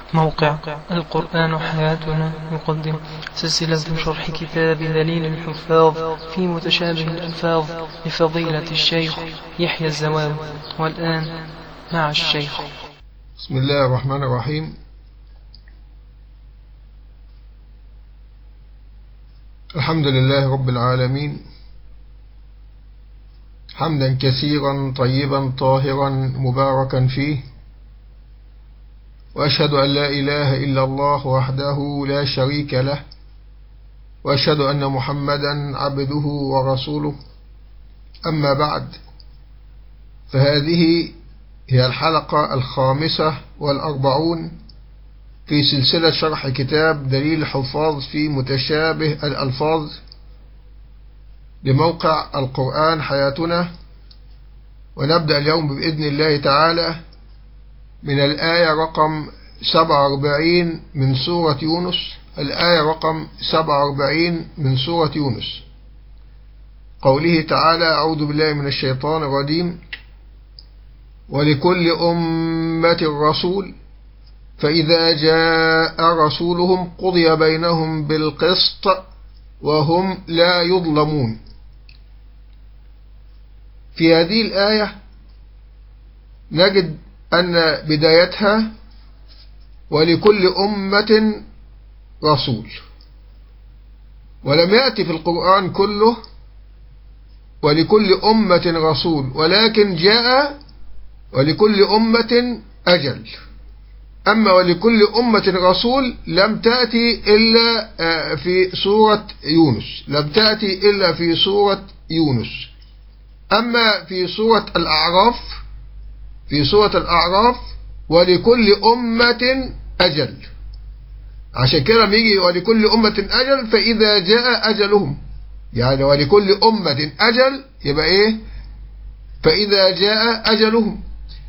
موقع القرآن حياتنا يقدم سلسلة شرح كتاب دليل الحفاظ في متشابه الألفاظ لفضيلة الشيخ يحيى الزواب والآن مع الشيخ بسم الله الرحمن الرحيم الحمد لله رب العالمين حمدا كثيرا طيبا طاهرا مباركا فيه وأشهد أن لا إله إلا الله وحده لا شريك له وأشهد أن محمدا عبده ورسوله أما بعد فهذه هي الحلقة الخامسة والأربعون في سلسلة شرح كتاب دليل الحفاظ في متشابه الألفاظ لموقع القرآن حياتنا ونبدأ اليوم بإذن الله تعالى من الآية رقم 47 من سورة يونس الآية رقم 47 من سورة يونس قوله تعالى أعوذ بالله من الشيطان الرجيم ولكل أمة رسول فإذا جاء رسولهم قضي بينهم بالقسط وهم لا يظلمون في هذه الآية نجد أن بدايتها ولكل أمة رسول ولم يأتي في القرآن كله ولكل أمة رسول ولكن جاء ولكل أمة أجل أما ولكل أمة رسول لم تأتي إلا في سورة يونس لم تأتي إلا في سورة يونس أما في سورة الأعراف في سورة الأعراف ولكل أمة أجل عشان كده بيجي ولكل أمة أجل فإذا جاء أجلهم يعني ولكل أمة أجل يبقى إيه فإذا جاء أجلهم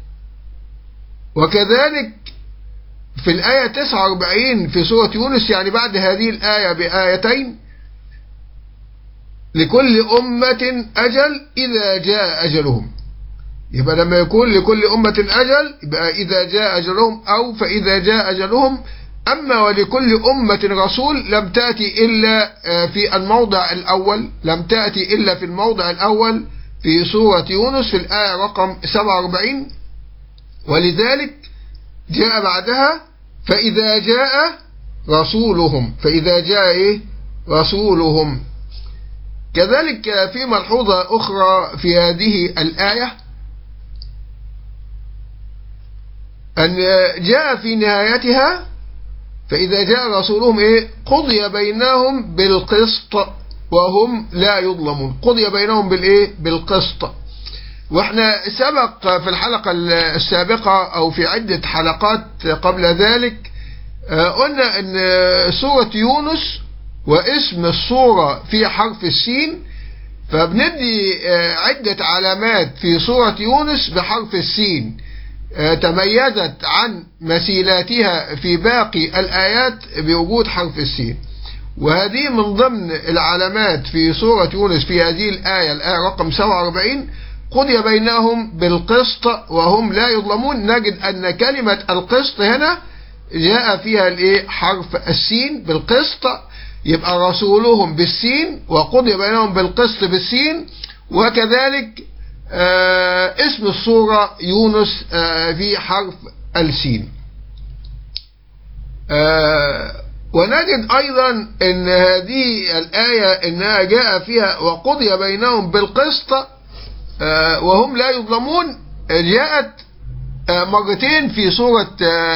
وكذلك في الآية 49 في سورة يونس يعني بعد هذه الآية بآيتين لكل أمة أجل إذا جاء أجلهم يبقى لما يكون لكل أمة أجل يبقى إذا جاء أجلهم أو فإذا جاء أجلهم أما ولكل أمة رسول لم تأتي إلا في الموضع الأول لم تأتي إلا في الموضع الأول في سورة يونس في الآية رقم 47 ولذلك جاء بعدها فإذا جاء رسولهم فإذا جاء إيه رسولهم كذلك في ملحوظة أخرى في هذه الآية أن جاء في نهايتها فإذا جاء رسولهم إيه قضي بينهم بالقسط وهم لا يظلمون قضي بينهم بالإيه بالقسط واحنا سبق في الحلقة السابقة أو في عدة حلقات قبل ذلك قلنا أن سورة يونس واسم الصورة في حرف السين فبندي عدة علامات في سورة يونس بحرف السين تميزت عن مثيلاتها في باقي الآيات بوجود حرف السين وهذه من ضمن العلامات في سورة يونس في هذه الآية الآية رقم 47 قضي بينهم بالقسط وهم لا يظلمون نجد أن كلمة القسط هنا جاء فيها الايه حرف السين بالقسط يبقى رسولهم بالسين وقضي بينهم بالقسط بالسين وكذلك آه اسم الصورة يونس آه في حرف السين آه ونجد أيضا أن هذه الآية أنها جاء فيها وقضي بينهم بالقسط وهم لا يظلمون جاءت مرتين في سورة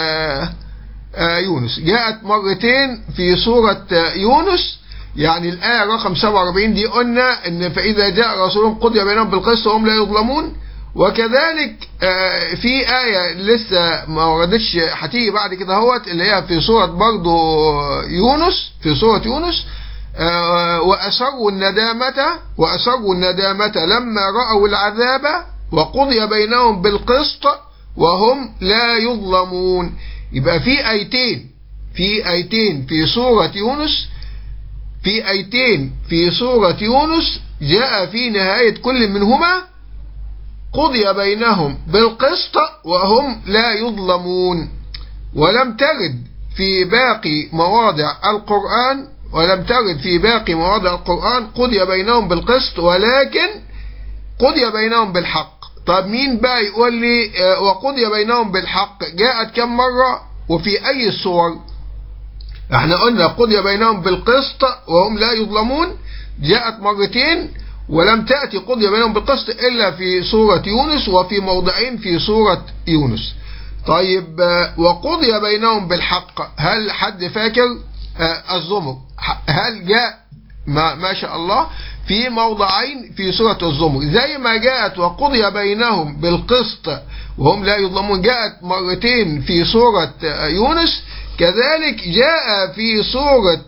يونس جاءت مرتين في سورة يونس يعني الآية رقم 47 دي قلنا ان فإذا جاء رسولهم قضي بينهم بالقسط وهم لا يظلمون وكذلك في آية لسه ما وردتش هتيجي بعد كده اهوت اللي هي في سورة برضو يونس في سورة يونس وأسروا الندامة وأسروا الندامة لما رأوا العذاب وقضي بينهم بالقسط وهم لا يظلمون يبقى في ايتين في ايتين في سورة يونس في ايتين في سورة يونس جاء في نهاية كل منهما قضي بينهم بالقسط وهم لا يظلمون ولم ترد في باقي مواضع القرآن ولم ترد في باقي مواضع القرآن قضي بينهم بالقسط ولكن قضي بينهم بالحق طب مين بقى يقول لي آه، وقضي بينهم بالحق جاءت كم مرة وفي أي الصور احنا قلنا قضي بينهم بالقسط وهم لا يظلمون جاءت مرتين ولم تأتي قضي بينهم بالقسط إلا في سورة يونس وفي موضعين في سورة يونس طيب آه، وقضي بينهم بالحق هل حد فاكر آه، الزمر هل جاء ما, ما شاء الله في موضعين في سورة الزمر زي ما جاءت وقضي بينهم بالقسط وهم لا يظلمون جاءت مرتين في سورة آه، يونس كذلك جاء في سورة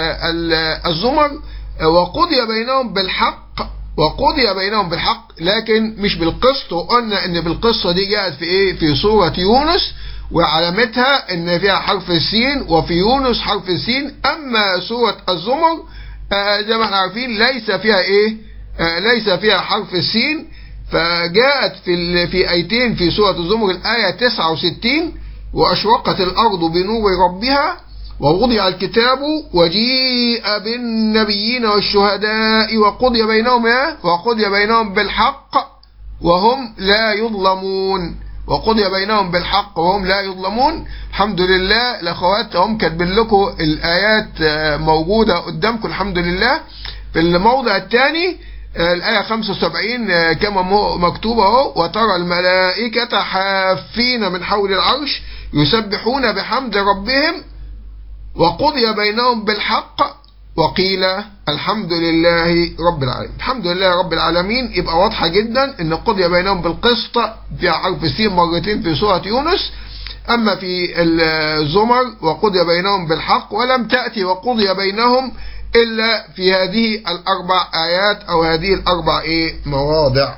الزمر وقضي بينهم بالحق وقضي بينهم بالحق لكن مش بالقسط وقلنا ان بالقصة دي جاءت في ايه في سورة يونس وعلامتها ان فيها حرف السين وفي يونس حرف السين اما سورة الزمر آه زي ما احنا عارفين ليس فيها ايه آه ليس فيها حرف السين فجاءت في في ايتين في سورة الزمر الاية 69 واشرقت الارض بنور ربها ووضع الكتاب وجيء بالنبيين والشهداء وقضي بينهم وقضي بينهم بالحق وهم لا يظلمون وقضي بينهم بالحق وهم لا يظلمون الحمد لله الاخوات هم كاتبين لكم الايات موجوده قدامكم الحمد لله في الموضع الثاني الآية 75 كما مكتوبة اهو وترى الملائكة حافين من حول العرش يسبحون بحمد ربهم وقضي بينهم بالحق وقيل الحمد لله رب العالمين الحمد لله رب العالمين يبقى واضحة جدا ان قضي بينهم بالقسط في حرف السين مرتين في سورة يونس اما في الزمر وقضي بينهم بالحق ولم تأتي وقضي بينهم الا في هذه الاربع ايات او هذه الاربع ايه مواضع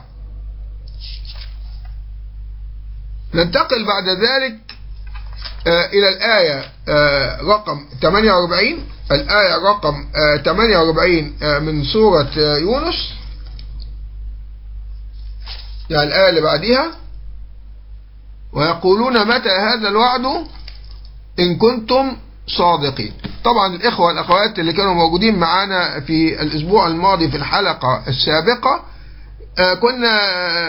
ننتقل بعد ذلك آه، إلى الآية آه، رقم 48 الآية رقم 48 آه، من سورة يونس يعني الآية اللي بعديها ويقولون متى هذا الوعد إن كنتم صادقين طبعا الإخوة والأخوات اللي كانوا موجودين معانا في الأسبوع الماضي في الحلقة السابقة كنا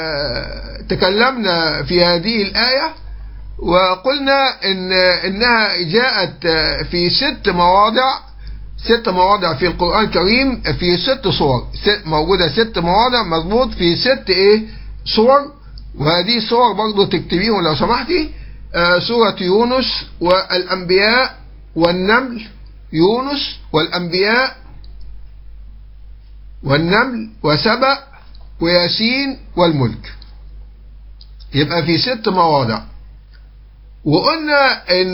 تكلمنا في هذه الآية وقلنا إن إنها جاءت في ست مواضع ست مواضع في القرآن الكريم في ست صور موجودة ست مواضع مضبوط في ست إيه صور وهذه الصور برضو تكتبيهم لو سمحتي آه سورة يونس والأنبياء والنمل يونس والأنبياء والنمل وسبأ وياسين والملك يبقى في ست مواضع وقلنا ان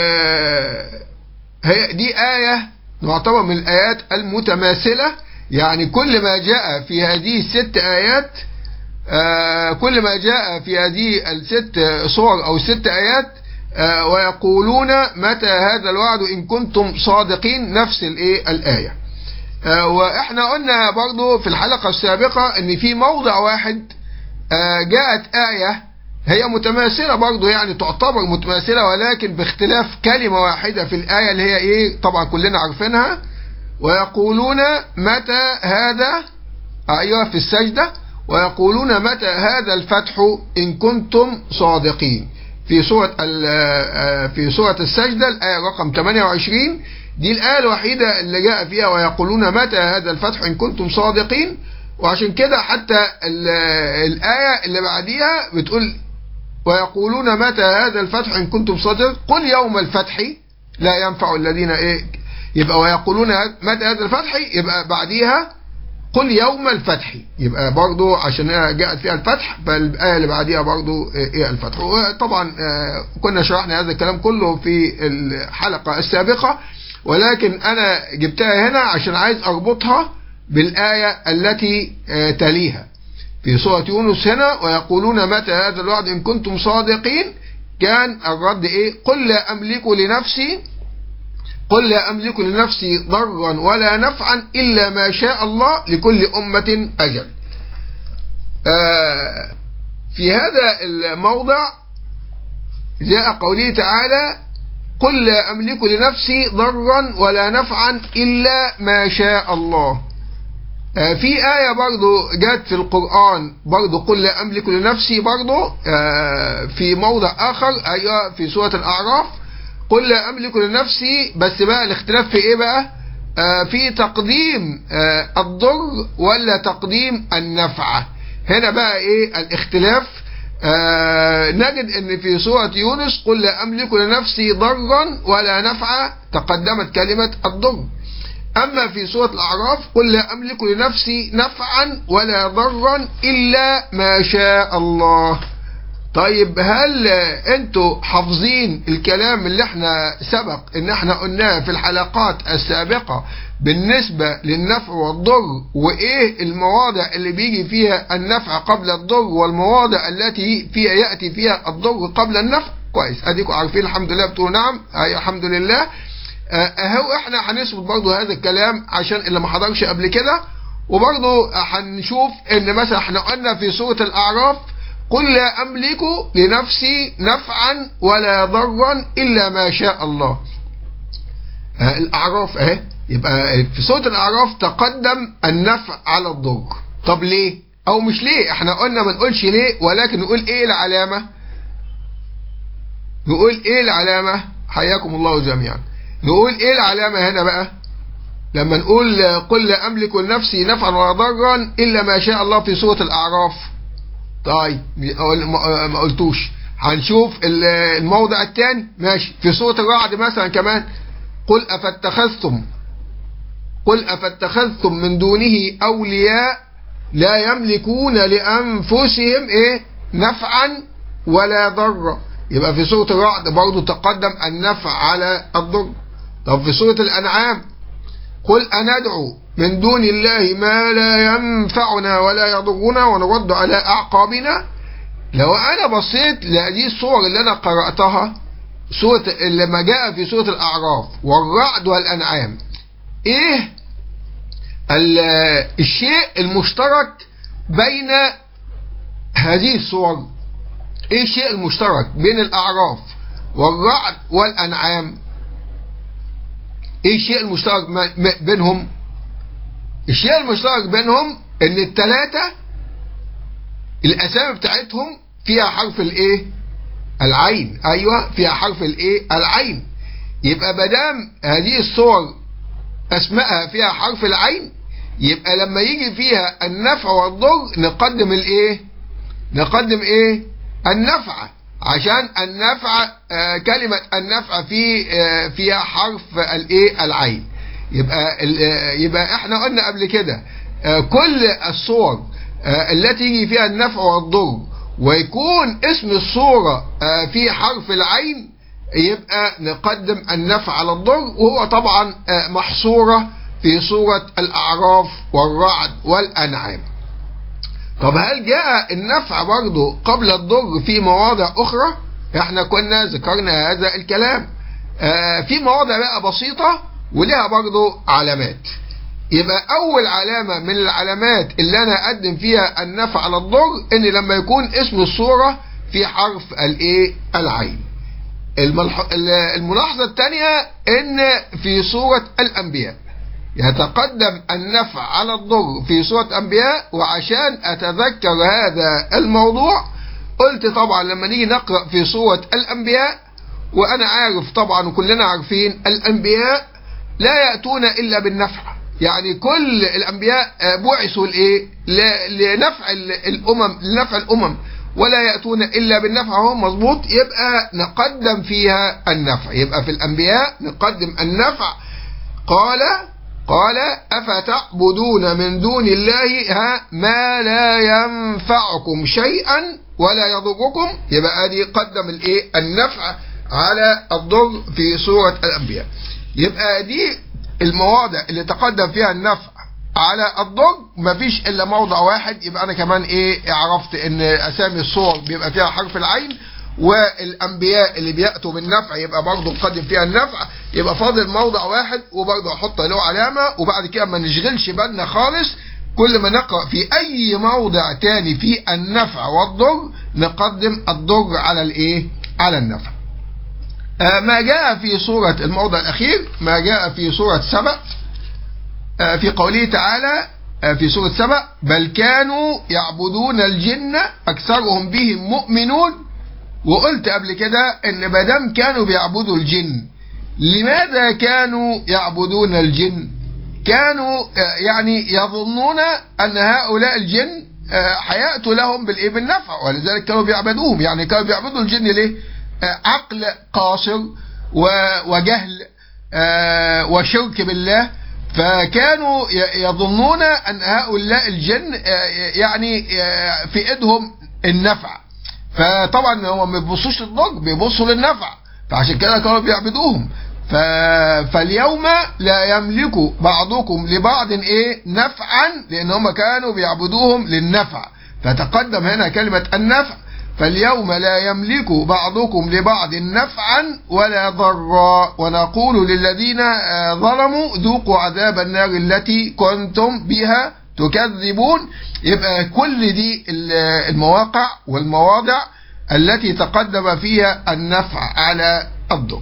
هي دي آية معتبر من الآيات المتماثلة يعني كل ما جاء في هذه الست آيات كل ما جاء في هذه الست صور أو ست آيات ويقولون متى هذا الوعد إن كنتم صادقين نفس الإيه الآية وإحنا قلنا برضو في الحلقة السابقة إن في موضع واحد جاءت آية هي متماثلة برضه يعني تعتبر متماثلة ولكن باختلاف كلمة واحدة في الآية اللي هي إيه طبعا كلنا عارفينها ويقولون متى هذا أيوة في السجدة ويقولون متى هذا الفتح إن كنتم صادقين في سورة في سورة السجدة الآية رقم 28 دي الآية الوحيدة اللي جاء فيها ويقولون متى هذا الفتح إن كنتم صادقين وعشان كده حتى الآية اللي بعديها بتقول ويقولون متى هذا الفتح إن كنتم صادق قل يوم الفتح لا ينفع الذين إيه يبقى ويقولون متى هذا الفتح يبقى بعديها قل يوم الفتح يبقى برضو عشان جاءت فيها الفتح فالآية اللي بعديها برضو إيه الفتح وطبعا كنا شرحنا هذا الكلام كله في الحلقة السابقة ولكن أنا جبتها هنا عشان عايز أربطها بالآية التي تليها في سورة يونس هنا ويقولون متى هذا الوعد إن كنتم صادقين كان الرد إيه قل لا أملك لنفسي قل لا أملك لنفسي ضرا ولا نفعا إلا ما شاء الله لكل أمة أجل آه في هذا الموضع جاء قوله تعالى قل لا أملك لنفسي ضرا ولا نفعا إلا ما شاء الله آه، في آية برضو جت في القرآن برضو قل لا أملك لنفسي برضو آه، في موضع آخر أيوة في سورة الأعراف قل لا أملك لنفسي بس بقى الاختلاف في إيه بقى آه، في تقديم الضر ولا تقديم النفع هنا بقى إيه الاختلاف نجد ان في سورة يونس قل لا املك لنفسي ضرا ولا نفعا تقدمت كلمة الضر أما في سورة الأعراف قل لا أملك لنفسي نفعا ولا ضرا إلا ما شاء الله طيب هل انتوا حافظين الكلام اللي احنا سبق ان احنا قلناه في الحلقات السابقة بالنسبة للنفع والضر وايه المواضع اللي بيجي فيها النفع قبل الضر والمواضع التي فيها يأتي فيها الضر قبل النفع كويس اديكم عارفين الحمد لله بتقولوا نعم اي الحمد لله اهو احنا هنثبت برضو هذا الكلام عشان اللي ما حضرش قبل كده وبرضو هنشوف ان مثلا احنا قلنا في سورة الاعراف قل لا املك لنفسي نفعا ولا ضرا الا ما شاء الله اه الاعراف اهي يبقى في سورة الاعراف تقدم النفع على الضر طب ليه او مش ليه احنا قلنا ما نقولش ليه ولكن نقول ايه العلامة نقول ايه العلامة حياكم الله جميعا نقول ايه العلامة هنا بقى لما نقول قل لا املك لنفسي نفعا ولا ضرا الا ما شاء الله في سورة الاعراف طيب ما قلتوش هنشوف الموضع الثاني ماشي في سورة الرعد مثلا كمان قل افاتخذتم قل افاتخذتم من دونه اولياء لا يملكون لانفسهم ايه نفعا ولا ضرا يبقى في سورة الرعد برضه تقدم النفع على الضر طب في سورة الأنعام قل أندعو من دون الله ما لا ينفعنا ولا يضرنا ونرد على أعقابنا لو أنا بصيت لهذه الصور اللي أنا قرأتها سورة لما جاء في سورة الأعراف والرعد والأنعام إيه الشيء المشترك بين هذه الصور إيه الشيء المشترك بين الأعراف والرعد والأنعام ايه الشيء المشترك بينهم الشيء المشترك بينهم ان الثلاثة الاسامي بتاعتهم فيها حرف الايه العين ايوه فيها حرف الايه العين يبقى مادام هذه الصور اسمائها فيها حرف العين يبقى لما يجي فيها النفع والضر نقدم الايه نقدم ايه النفع عشان النفع آه كلمة النفع في آه فيها حرف الايه العين يبقى يبقى احنا قلنا قبل كده آه كل الصور التي يجي فيها النفع والضر ويكون اسم الصورة في حرف العين يبقى نقدم النفع على الضر وهو طبعا محصورة في سورة الأعراف والرعد والأنعام طب هل جاء النفع برضه قبل الضر في مواضع أخرى احنا كنا ذكرنا هذا الكلام آه في مواضع بقى بسيطة ولها برضه علامات يبقى أول علامة من العلامات اللي أنا أقدم فيها النفع على الضر إن لما يكون اسم الصورة في حرف الإيه العين الملح... الملاحظة الثانية إن في سورة الأنبياء يتقدم النفع على الضر في سورة أنبياء وعشان أتذكر هذا الموضوع قلت طبعا لما نيجي نقرأ في سورة الأنبياء وأنا عارف طبعا وكلنا عارفين الأنبياء لا يأتون إلا بالنفع يعني كل الأنبياء بعثوا لإيه لنفع الأمم لنفع الأمم ولا يأتون إلا بالنفع هو مظبوط يبقى نقدم فيها النفع يبقى في الأنبياء نقدم النفع قال قال أفتعبدون من دون الله ها ما لا ينفعكم شيئا ولا يضركم يبقى ادي قدم الايه النفع على الضر في سورة الأنبياء يبقى دي المواضع اللي تقدم فيها النفع على الضر مفيش الا موضع واحد يبقى انا كمان ايه عرفت ان اسامي الصور بيبقى فيها حرف العين والانبياء اللي بياتوا بالنفع يبقى برضه نقدم فيها النفع يبقى فاضل موضع واحد وبرضه احط له علامه وبعد كده ما نشغلش بالنا خالص كل ما نقرا في اي موضع تاني في النفع والضر نقدم الضر على الايه على النفع آه، ما جاء في سورة الموضع الأخير ما جاء في سورة سبأ آه، في قوله تعالى آه، في سورة سبأ بل كانوا يعبدون الجن أكثرهم بهم مؤمنون وقلت قبل كده ان مادام كانوا بيعبدوا الجن لماذا كانوا يعبدون الجن كانوا آه، يعني يظنون ان هؤلاء الجن آه، حياتوا لهم بالايه بالنفع ولذلك كانوا بيعبدوهم يعني كانوا بيعبدوا الجن ليه آه، عقل قاصر و- وجهل آه، وشرك بالله فكانوا ي- يظنون ان هؤلاء الجن آه، يعني آه، في ايدهم النفع فطبعا هم ما بيبصوش للضر بيبصوا للنفع فعشان كده كانوا بيعبدوهم ف... فاليوم لا يملك بعضكم لبعض ايه نفعا لان هم كانوا بيعبدوهم للنفع فتقدم هنا كلمة النفع فاليوم لا يملك بعضكم لبعض نفعا ولا ضرا ونقول للذين آه، ظلموا ذوقوا عذاب النار التي كنتم بها تكذبون يبقى كل دي ال- المواقع والمواضع التي تقدم فيها النفع على الضر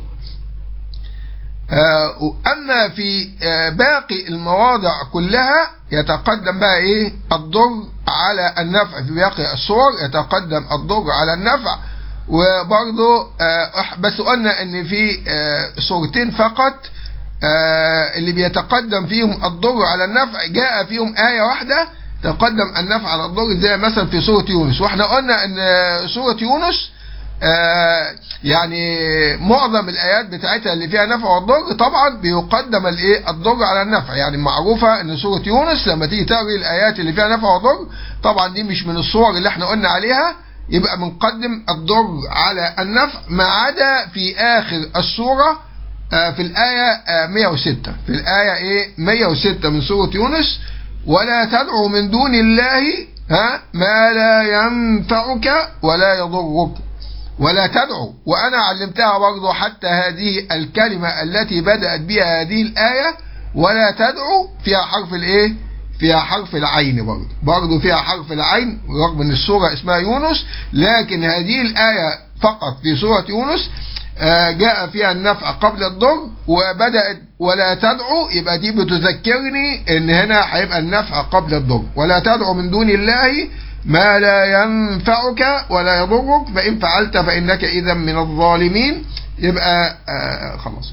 آه، أما في آه، باقي المواضع كلها يتقدم بقى إيه الضر على النفع في باقي الصور يتقدم الضر على النفع وبرضه آه، إح- بس قلنا إن في آه، صورتين فقط آه، اللي بيتقدم فيهم الضر على النفع جاء فيهم آية واحدة تقدم النفع على الضر زي مثلا في سورة يونس واحنا قلنا ان سورة يونس آه، يعني معظم الايات بتاعتها اللي فيها نفع والضر طبعا بيقدم الايه الضر على النفع يعني معروفه ان سوره يونس لما تيجي تقري الايات اللي فيها نفع وضر طبعا دي مش من الصور اللي احنا قلنا عليها يبقى بنقدم الضر على النفع ما عدا في اخر السوره آه، في الآية آه، 106 في الآية إيه 106 من سورة يونس ولا تدعو من دون الله ها ما لا ينفعك ولا يضرك ولا تدعو وأنا علمتها برضه حتى هذه الكلمة التي بدأت بها هذه الآية ولا تدعو فيها حرف الإيه فيها حرف العين برضه برضه فيها حرف العين رغم ان السورة اسمها يونس لكن هذه الآية فقط في سورة يونس آه، جاء فيها النفع قبل الضر وبدأت ولا تدعو يبقى دي بتذكرني ان هنا هيبقى النفع قبل الضر ولا تدعو من دون الله ما لا ينفعك ولا يضرك فإن فعلت فإنك إذا من الظالمين يبقى آه خلاص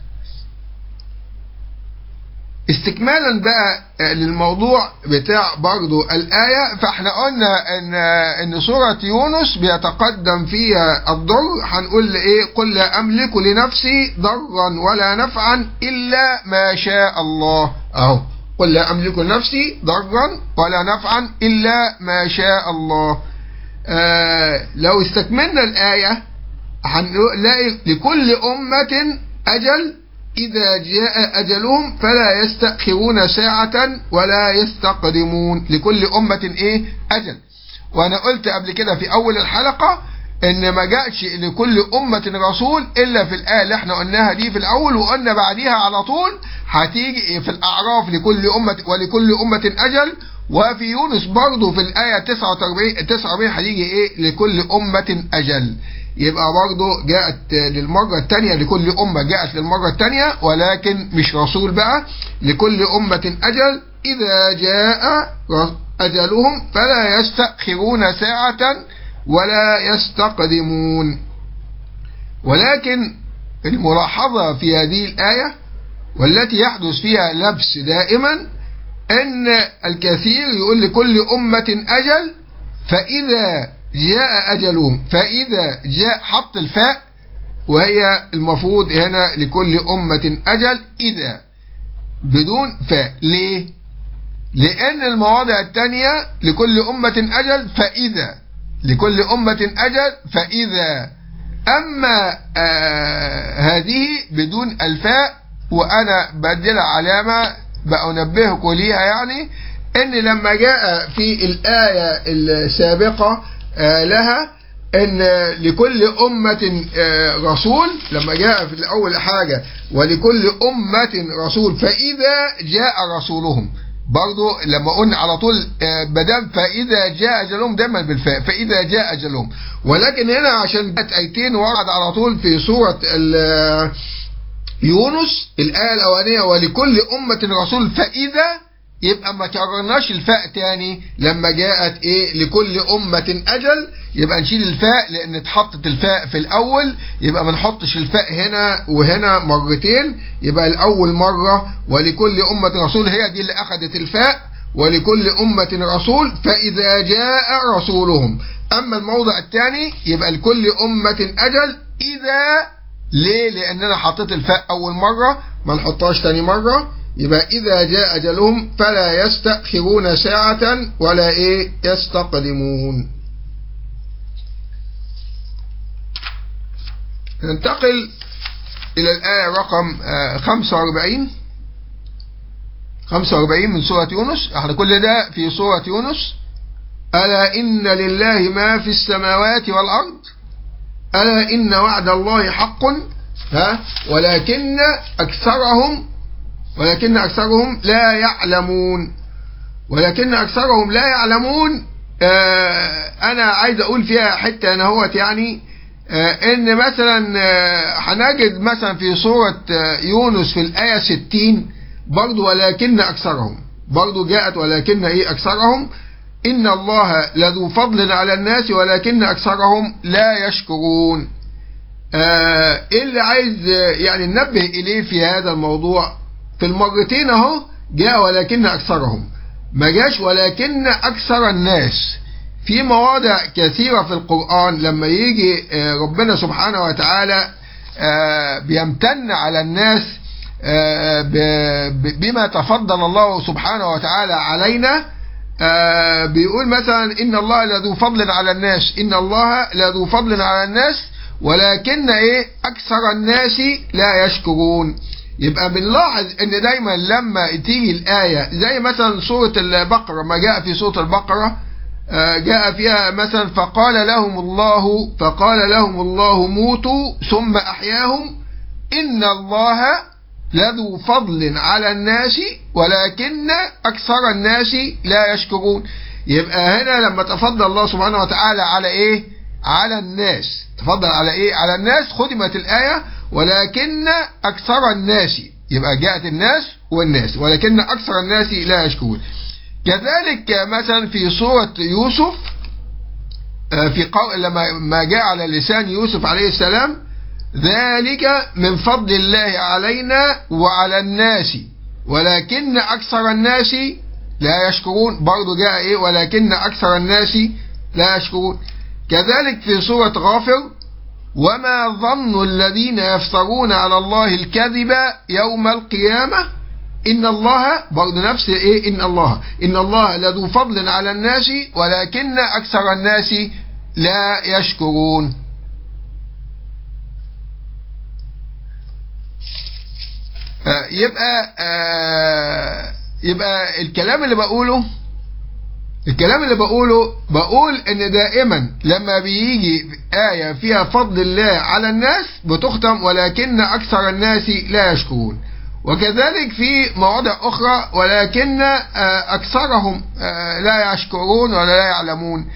استكمالا بقى للموضوع بتاع برضو الآية فاحنا قلنا ان ان سورة يونس بيتقدم فيها الضر هنقول ايه قل لا املك لنفسي ضرا ولا نفعا الا ما شاء الله اهو قل لا املك لنفسي ضرا ولا نفعا الا ما شاء الله آه لو استكملنا الآية هنلاقي لكل أمة أجل إذا جاء أجلهم فلا يستأخرون ساعة ولا يستقدمون لكل أمة إيه أجل وأنا قلت قبل كده في أول الحلقة إن ما جاءش لكل أمة رسول إلا في الآية اللي احنا قلناها دي في الأول وقلنا بعديها على طول هتيجي في الأعراف لكل أمة ولكل أمة أجل وفي يونس برضه في الآية 49 49 هيجي إيه لكل أمة أجل يبقى برضه جاءت للمرة الثانية لكل أمة جاءت للمرة الثانية ولكن مش رسول بقى لكل أمة أجل إذا جاء أجلهم فلا يستأخرون ساعة ولا يستقدمون ولكن الملاحظة في هذه الآية والتي يحدث فيها لبس دائما أن الكثير يقول لكل أمة أجل فإذا جاء أجلهم فإذا جاء حط الفاء وهي المفروض هنا لكل أمة أجل إذا بدون فاء ليه لأن المواضع الثانية لكل أمة أجل فإذا لكل أمة أجل فإذا أما آه هذه بدون الفاء وأنا بدل علامة بأنبهكم ليها يعني ان لما جاء في الآية السابقة آه لها ان لكل أمة آه رسول لما جاء في الأول حاجة ولكل أمة رسول فإذا جاء رسولهم برضو لما قلنا على طول مدام فإذا جاء أجلهم دايما بالفاء فإذا جاء أجلهم ولكن هنا عشان جت آيتين ورد على طول في سورة يونس الآية الأولانية ولكل أمة رسول فإذا يبقى ما كررناش الفاء تاني لما جاءت ايه لكل أمة أجل يبقى نشيل الفاء لأن اتحطت الفاء في الأول يبقى ما نحطش الفاء هنا وهنا مرتين يبقى الأول مرة ولكل أمة رسول هي دي اللي أخذت الفاء ولكل أمة رسول فإذا جاء رسولهم أما الموضع الثاني يبقى لكل أمة أجل إذا ليه لأن أنا حطيت الفاء أول مرة ما نحطهاش تاني مرة يبقى إذا جاء أجلهم فلا يستأخرون ساعة ولا إيه يستقدمون ننتقل إلى الآية رقم 45 45 من سورة يونس احنا كل ده في سورة يونس ألا إن لله ما في السماوات والأرض ألا إن وعد الله حق ها ولكن أكثرهم ولكن أكثرهم لا يعلمون ولكن أكثرهم لا يعلمون آه أنا عايز أقول فيها حتة أنا هوت يعني آه إن مثلا آه هنجد مثلا في سورة يونس في الآية 60 برضو ولكن أكثرهم برضو جاءت ولكن إيه أكثرهم إن الله لذو فضل على الناس ولكن أكثرهم لا يشكرون إيه اللي عايز يعني ننبه إليه في هذا الموضوع في المرتين اهو جاء ولكن أكثرهم ما جاش ولكن أكثر الناس في مواضع كثيرة في القرآن لما يجي ربنا سبحانه وتعالى بيمتن على الناس بما تفضل الله سبحانه وتعالى علينا بيقول مثلا إن الله لذو فضل على الناس إن الله لذو فضل على الناس ولكن إيه أكثر الناس لا يشكرون يبقى بنلاحظ ان دايما لما تيجي الآية زي مثلا سورة البقرة ما جاء في سورة البقرة جاء فيها مثلا فقال لهم الله فقال لهم الله موتوا ثم أحياهم إن الله لذو فضل على الناس ولكن أكثر الناس لا يشكرون يبقى هنا لما تفضل الله سبحانه وتعالى على إيه على الناس تفضل على إيه على الناس ختمت الآية ولكن أكثر الناس يبقى جاءت الناس والناس ولكن أكثر الناس لا يشكرون كذلك مثلا في سورة يوسف في قول لما ما جاء على لسان يوسف عليه السلام ذلك من فضل الله علينا وعلى الناس ولكن أكثر الناس لا يشكرون برضو جاء إيه ولكن أكثر الناس لا يشكرون كذلك في سورة غافر وما ظن الذين يفترون على الله الكذب يوم القيامة إن الله برضو نفس إيه إن الله إن الله لذو فضل على الناس ولكن أكثر الناس لا يشكرون يبقى يبقى الكلام اللي بقوله الكلام اللي بقوله بقول ان دائما لما بيجي آية فيها فضل الله على الناس بتختم ولكن اكثر الناس لا يشكرون وكذلك في مواضع اخرى ولكن اكثرهم لا يشكرون ولا لا يعلمون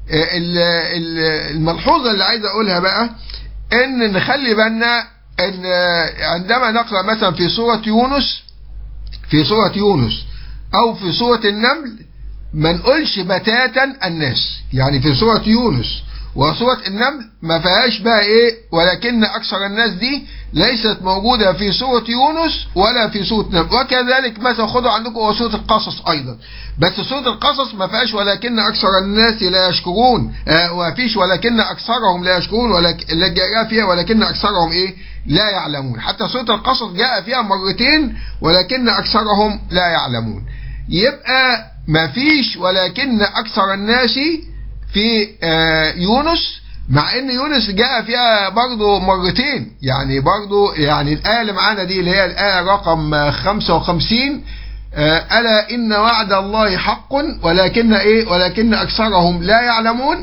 الملحوظة اللي عايز اقولها بقى ان نخلي بالنا ان عندما نقرأ مثلا في سورة يونس في سورة يونس او في سورة النمل ما نقولش بتاتا الناس يعني في سورة يونس وسورة النمل ما فيهاش بقى ايه ولكن اكثر الناس دي ليست موجودة في سورة يونس ولا في سورة النمل وكذلك مثلا خدوا عندكم وسورة القصص ايضا بس سورة القصص ما فيهاش ولكن اكثر الناس لا يشكرون آه وما فيش ولكن اكثرهم لا يشكرون ولكن اللي جاء فيها ولكن اكثرهم ايه لا يعلمون حتى سورة القصص جاء فيها مرتين ولكن اكثرهم لا يعلمون يبقى ما فيش ولكن أكثر الناس في يونس مع ان يونس جاء فيها برضه مرتين يعني برضه يعني الآية اللي معانا دي اللي هي الآية رقم 55 ألا إن وعد الله حق ولكن إيه ولكن أكثرهم لا يعلمون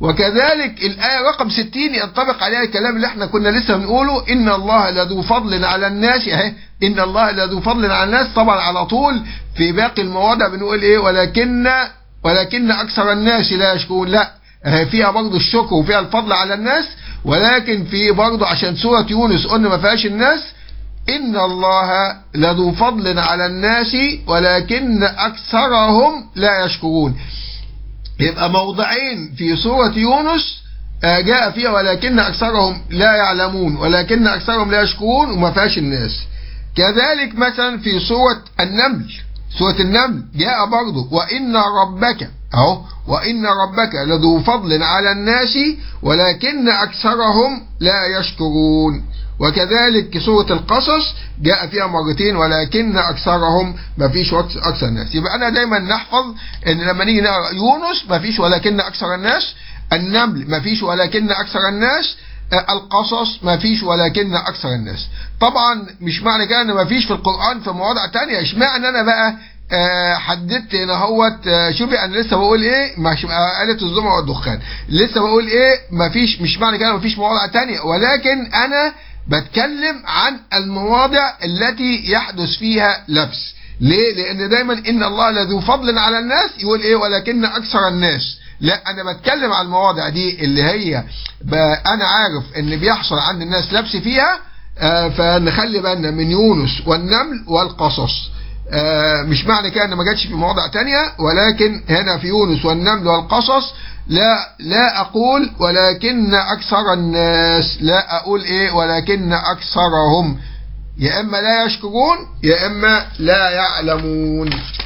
وكذلك الآية رقم 60 ينطبق عليها الكلام اللي احنا كنا لسه بنقوله إن الله لذو فضل على الناس اهي إن الله لذو فضل على الناس طبعا على طول في باقي المواضع بنقول إيه ولكن ولكن أكثر الناس لا يشكرون لا فيها برضه الشكر وفيها الفضل على الناس ولكن في برضه عشان سورة يونس قلنا ما فيهاش الناس إن الله لذو فضل على الناس ولكن أكثرهم لا يشكرون يبقى موضعين في سورة يونس جاء فيها ولكن أكثرهم لا يعلمون ولكن أكثرهم لا يشكرون وما فيهاش الناس كذلك مثلا في سورة النمل سورة النمل جاء برضه وإن ربك أهو وإن ربك لذو فضل على الناس ولكن أكثرهم لا يشكرون وكذلك سورة القصص جاء فيها مرتين ولكن أكثرهم ما فيش أكثر الناس يبقى أنا دايما نحفظ إن لما نيجي نقرأ يونس ما فيش ولكن أكثر الناس النمل ما فيش ولكن أكثر الناس القصص ما فيش ولكن أكثر الناس طبعا مش معنى كده ان ما فيش في القرآن في مواضع تانية اشمعنى انا بقى آه حددت هنا اهوت آه شوفي انا لسه بقول ايه مش آلة الزمر والدخان لسه بقول ايه ما فيش مش معنى كده ما فيش مواضع تانية ولكن انا بتكلم عن المواضع التي يحدث فيها لبس ليه لان دايما ان الله لذو فضل على الناس يقول ايه ولكن اكثر الناس لا انا بتكلم عن المواضع دي اللي هي انا عارف ان بيحصل عند الناس لبس فيها آه فنخلي بالنا من يونس والنمل والقصص آه مش معنى كده ان ما جاتش في مواضع تانية ولكن هنا في يونس والنمل والقصص لا لا اقول ولكن اكثر الناس لا اقول ايه ولكن اكثرهم يا اما لا يشكرون يا اما لا يعلمون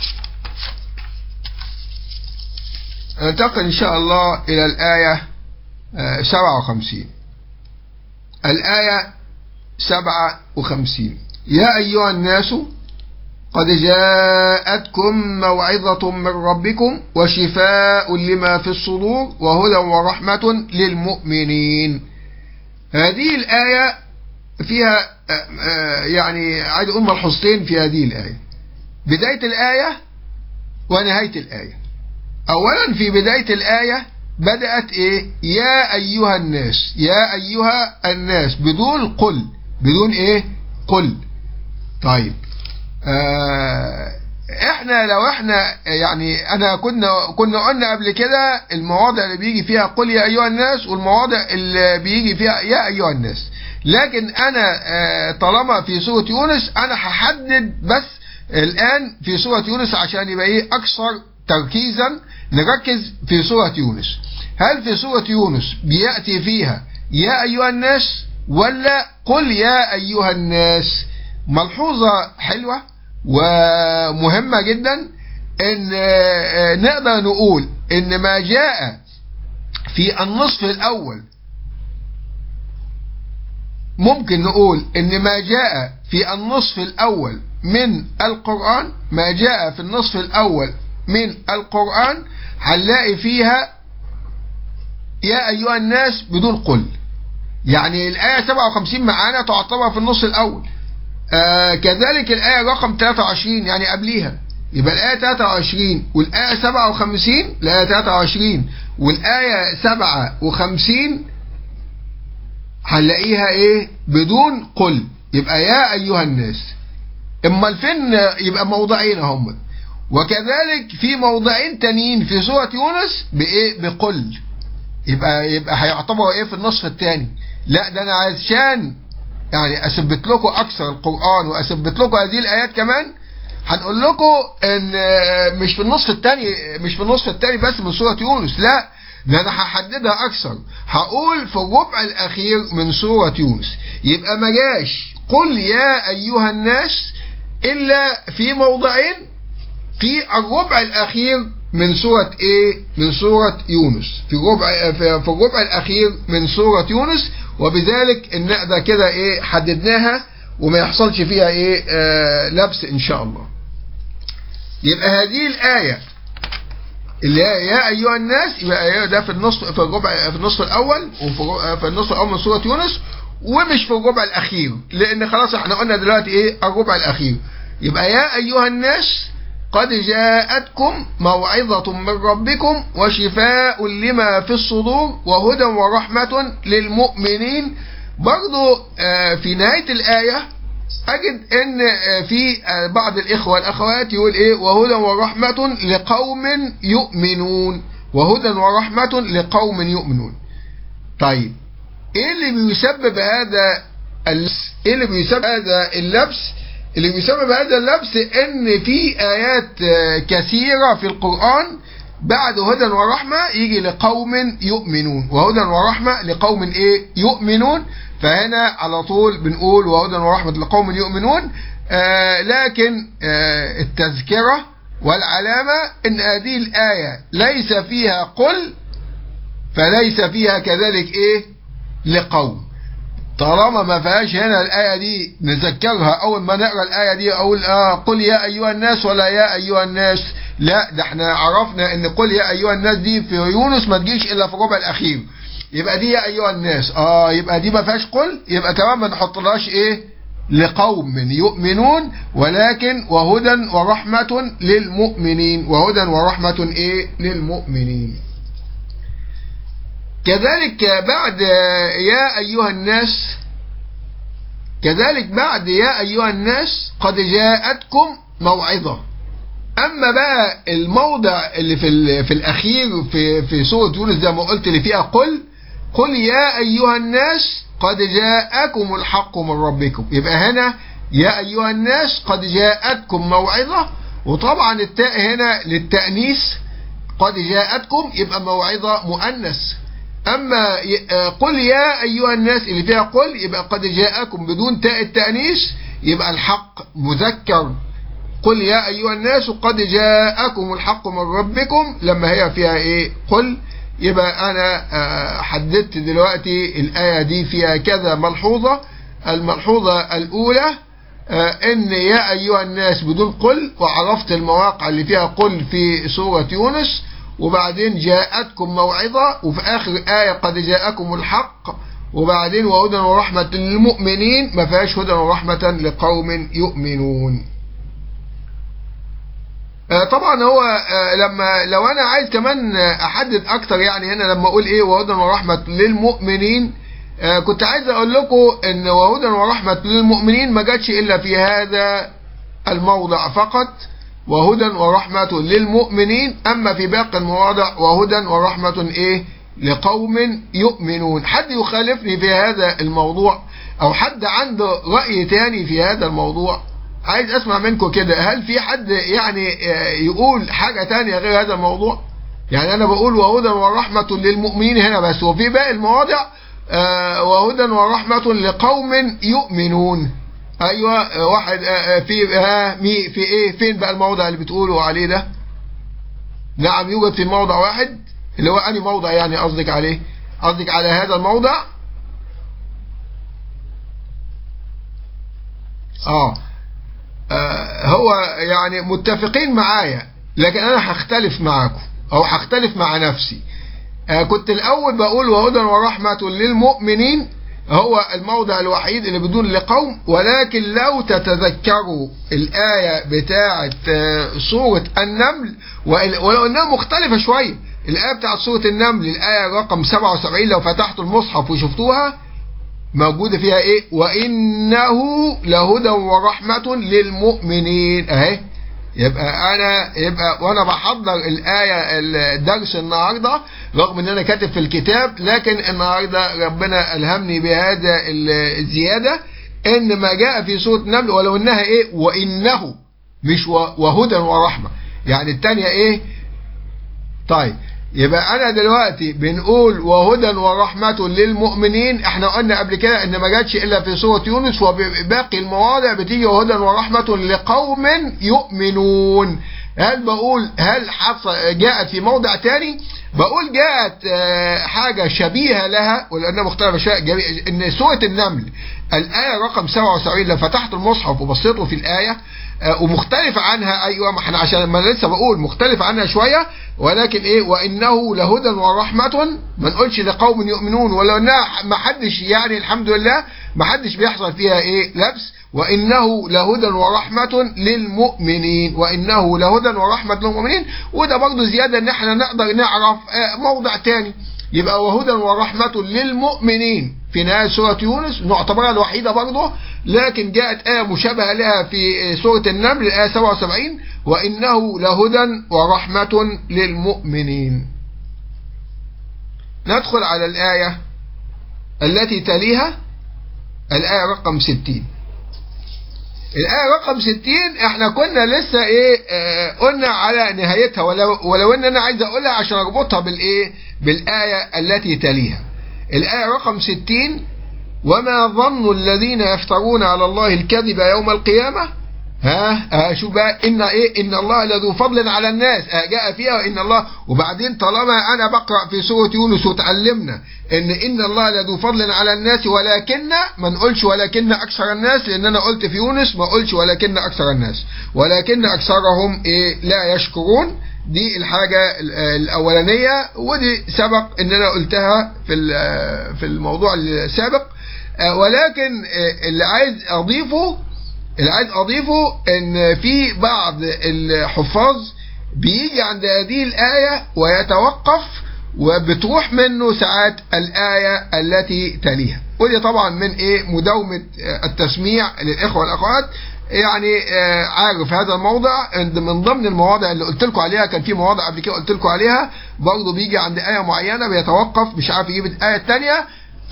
ننتقل إن شاء الله إلى الآية 57 الآية 57 يا أيها الناس قد جاءتكم موعظة من ربكم وشفاء لما في الصدور وهدى ورحمة للمؤمنين هذه الآية فيها يعني عايز أقول ملحوظتين في هذه الآية بداية الآية ونهاية الآية اولا في بداية الآية بدأت ايه يا ايها الناس يا ايها الناس بدون قل بدون ايه قل طيب آه احنا لو احنا يعني انا كنا كنا قلنا قبل كده المواضع اللي بيجي فيها قل يا ايها الناس والمواضع اللي بيجي فيها يا ايها الناس لكن انا آه طالما في سورة يونس انا هحدد بس الان في سورة يونس عشان يبقى ايه اكثر تركيزا نركز في سورة يونس هل في سورة يونس بيأتي فيها يا أيها الناس ولا قل يا أيها الناس ملحوظة حلوة ومهمة جدا ان نقدر نقول ان ما جاء في النصف الاول ممكن نقول ان ما جاء في النصف الاول من القرآن ما جاء في النصف الاول من القرآن هنلاقي فيها يا أيها الناس بدون قل يعني الآية 57 معانا تعتبر في النص الأول آه كذلك الآية رقم 23 يعني قبليها يبقى الآية 23 والآية 57 الآية 23 والآية 57 هنلاقيها إيه بدون قل يبقى يا أيها الناس اما فين يبقى موضعين هم وكذلك في موضعين تانيين في سورة يونس بإيه بقل يبقى يبقى هيعتبروا ايه في النصف الثاني لا ده انا عشان يعني اثبت لكم اكثر القرآن واثبت لكم هذه الايات كمان هنقول لكم ان مش في النصف الثاني مش في النصف الثاني بس من سورة يونس لا ده انا هحددها اكثر هقول في الربع الاخير من سورة يونس يبقى ما جاش قل يا ايها الناس الا في موضعين في الربع الاخير من سورة ايه من سورة يونس في الربع في الربع الاخير من سورة يونس وبذلك النقدة كده ايه حددناها وما يحصلش فيها ايه آه لبس ان شاء الله يبقى هذه الايه اللي هي يا ايها الناس يبقى ده في النصف في الربع في النصف الاول وفي في النصف الاول من سوره يونس ومش في الربع الاخير لان خلاص احنا قلنا دلوقتي ايه الربع الاخير يبقى يا ايها الناس قد جاءتكم موعظة من ربكم وشفاء لما في الصدور وهدى ورحمة للمؤمنين برضو آه، في نهاية الآية أجد أن آه، في آه، بعض الإخوة والأخوات يقول إيه وهدى ورحمة لقوم يؤمنون وهدى ورحمة لقوم يؤمنون طيب إيه اللي بيسبب هذا اللبس إيه اللي بيسبب هذا اللبس اللي بيسبب هذا اللبس ان في ايات كثيرة في القرآن بعد هدى ورحمة يجي لقوم يؤمنون وهدى ورحمة لقوم ايه يؤمنون فهنا على طول بنقول وهدى ورحمة لقوم يؤمنون آه لكن آه التذكرة والعلامة ان هذه الآية ليس فيها قل فليس فيها كذلك ايه لقوم طالما ما فيهاش هنا الآية دي نذكرها أول ما نقرأ الآية دي أقول آه قل يا أيها الناس ولا يا أيها الناس لا ده احنا عرفنا ان قل يا أيها الناس دي في يونس ما تجيش إلا في الربع الأخير يبقى دي يا أيها الناس اه يبقى دي ما فيهاش قل يبقى كمان ما نحطلهاش إيه لقوم يؤمنون ولكن وهدى ورحمة للمؤمنين وهدى ورحمة إيه للمؤمنين كذلك بعد يا أيها الناس كذلك بعد يا أيها الناس قد جاءتكم موعظة أما بقى الموضع اللي في, في الأخير في, في سورة يونس زي ما قلت اللي فيها قل قل يا أيها الناس قد جاءكم الحق من ربكم يبقى هنا يا أيها الناس قد جاءتكم موعظة وطبعا التاء هنا للتأنيث قد جاءتكم يبقى موعظة مؤنث أما قل يا أيها الناس اللي فيها قل يبقى قد جاءكم بدون تاء التأنيث يبقى الحق مذكر قل يا أيها الناس قد جاءكم الحق من ربكم لما هي فيها إيه قل يبقى أنا حددت دلوقتي الآية دي فيها كذا ملحوظة الملحوظة الأولى ان يا ايها الناس بدون قل وعرفت المواقع اللي فيها قل في سورة يونس وبعدين جاءتكم موعظة وفي آخر آية قد جاءكم الحق وبعدين وهدى ورحمة للمؤمنين ما فيهاش هدى ورحمة لقوم يؤمنون طبعا هو لما لو انا عايز كمان احدد اكتر يعني هنا لما اقول ايه وهدى ورحمة للمؤمنين كنت عايز اقول لكم ان وهدى ورحمة للمؤمنين ما جاتش الا في هذا الموضع فقط وهدى ورحمة للمؤمنين أما في باقي المواضع وهدى ورحمة إيه لقوم يؤمنون حد يخالفني في هذا الموضوع أو حد عنده رأي تاني في هذا الموضوع عايز أسمع منكم كده هل في حد يعني يقول حاجة تانية غير هذا الموضوع يعني أنا بقول وهدى ورحمة للمؤمنين هنا بس وفي باقي المواضع وهدى ورحمة لقوم يؤمنون ايوه واحد في ها مي في ايه فين بقى الموضع اللي بتقولوا عليه ده نعم يوجد في موضع واحد اللي هو اني موضع يعني قصدك عليه قصدك على هذا الموضع آه. اه هو يعني متفقين معايا لكن انا هختلف معاكم او هختلف مع نفسي آه كنت الاول بقول وهدى ورحمة للمؤمنين هو الموضع الوحيد اللي بدون لقوم ولكن لو تتذكروا الآية بتاعة سورة النمل ولو انها مختلفة شوية الآية بتاعة سورة النمل الآية رقم 77 لو فتحتوا المصحف وشفتوها موجودة فيها ايه وإنه لهدى ورحمة للمؤمنين اهي يبقى انا يبقى وانا بحضر الايه الدرس النهارده رغم ان انا كاتب في الكتاب لكن النهارده ربنا الهمني بهذا الزياده ان ما جاء في سوره النمل ولو انها ايه وانه مش وهدى ورحمه يعني الثانيه ايه طيب يبقى انا دلوقتي بنقول وهدى ورحمة للمؤمنين احنا قلنا قبل كده ان ما جاتش الا في سورة يونس وباقي المواضع بتيجي وهدى ورحمة لقوم يؤمنون هل بقول هل حصل جاءت في موضع تاني بقول جاءت حاجة شبيهة لها ولأنها مختلفة شوية ان سورة النمل الآية رقم 77 لو فتحت المصحف وبصيتوا في الآية ومختلف عنها ايوه ما احنا عشان ما لسه بقول مختلف عنها شويه ولكن ايه وانه لهدى ورحمه ما نقولش لقوم يؤمنون ولو انها ما حدش يعني الحمد لله ما حدش بيحصل فيها ايه لبس وإنه لهدى ورحمة للمؤمنين وإنه لهدى ورحمة للمؤمنين وده برضه زيادة إن احنا نقدر نعرف موضع تاني يبقى وهدى ورحمة للمؤمنين في نهاية سورة يونس نعتبرها الوحيدة برضه لكن جاءت آية مشابهة لها في سورة النمل الآية 77 وإنه لهدى ورحمة للمؤمنين ندخل على الآية التي تليها الآية رقم 60 الآية رقم 60 احنا كنا لسه ايه اه قلنا على نهايتها ولو, ولو ان انا عايز اقولها عشان اربطها بالايه بالآية التي تليها الآية رقم 60 وما ظن الذين يفترون على الله الكذب يوم القيامة ها آه شو بقى ان ايه ان الله لذو فضل على الناس آه جاء فيها ان الله وبعدين طالما انا بقرا في سوره يونس وتعلمنا ان ان الله لذو فضل على الناس ولكن ما نقولش ولكن اكثر الناس لان انا قلت في يونس ما قلش ولكن اكثر الناس ولكن اكثرهم ايه لا يشكرون دي الحاجة الأولانية ودي سبق إن أنا قلتها في في الموضوع السابق ولكن اللي عايز أضيفه اللي عايز أضيفه إن في بعض الحفاظ بيجي عند هذه الآية ويتوقف وبتروح منه ساعات الآية التي تليها ودي طبعا من إيه مداومة التسميع للإخوة والأخوات يعني عارف هذا الموضع من ضمن المواضع اللي قلت لكم عليها كان في مواضع قبل كده قلت لكم عليها برضه بيجي عند آية معينة بيتوقف مش عارف يجيب الآية الثانية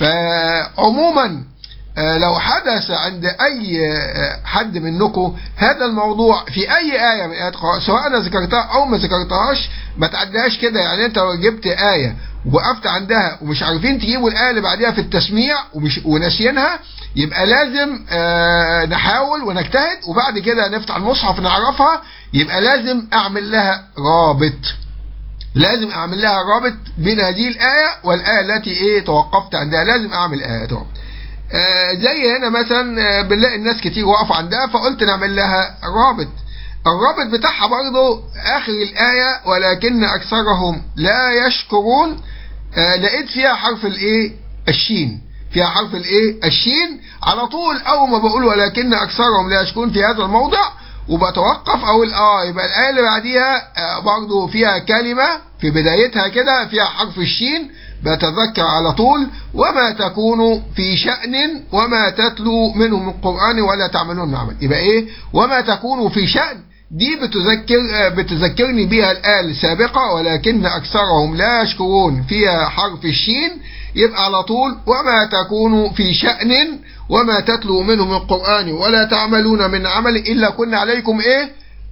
فعموما لو حدث عند أي حد منكم هذا الموضوع في أي آية من آيات سواء أنا ذكرتها أو ما ذكرتهاش ما تعديهاش كده يعني أنت لو جبت آية وقفت عندها ومش عارفين تجيبوا الآية اللي بعديها في التسميع ومش وناسيينها يبقى لازم آه نحاول ونجتهد وبعد كده نفتح المصحف نعرفها يبقى لازم أعمل لها رابط لازم أعمل لها رابط بين هذه الآية والآية التي إيه توقفت عندها لازم أعمل آية رابط آه زي هنا مثلا آه بنلاقي الناس كتير واقفة عندها فقلت نعمل لها رابط الرابط بتاعها برضه آخر الآية ولكن أكثرهم لا يشكرون آه لقيت فيها حرف الإيه الشين فيها حرف الإيه الشين على طول أول ما بقول ولكن أكثرهم لا يشكرون في هذا الموضع وبتوقف أقول آه يبقى الآية اللي بعديها آه برضه فيها كلمة في بدايتها كده فيها حرف الشين بتذكر على طول وما تكون في شأن وما تتلو منه من القرآن ولا تعملون من عمل يبقى إيه وما تكون في شأن دي بتذكر بتذكرني بها الآية السابقة ولكن أكثرهم لا يشكرون فيها حرف الشين يبقى على طول وما تكون في شأن وما تتلو منه من القرآن ولا تعملون من عمل إلا كنا عليكم إيه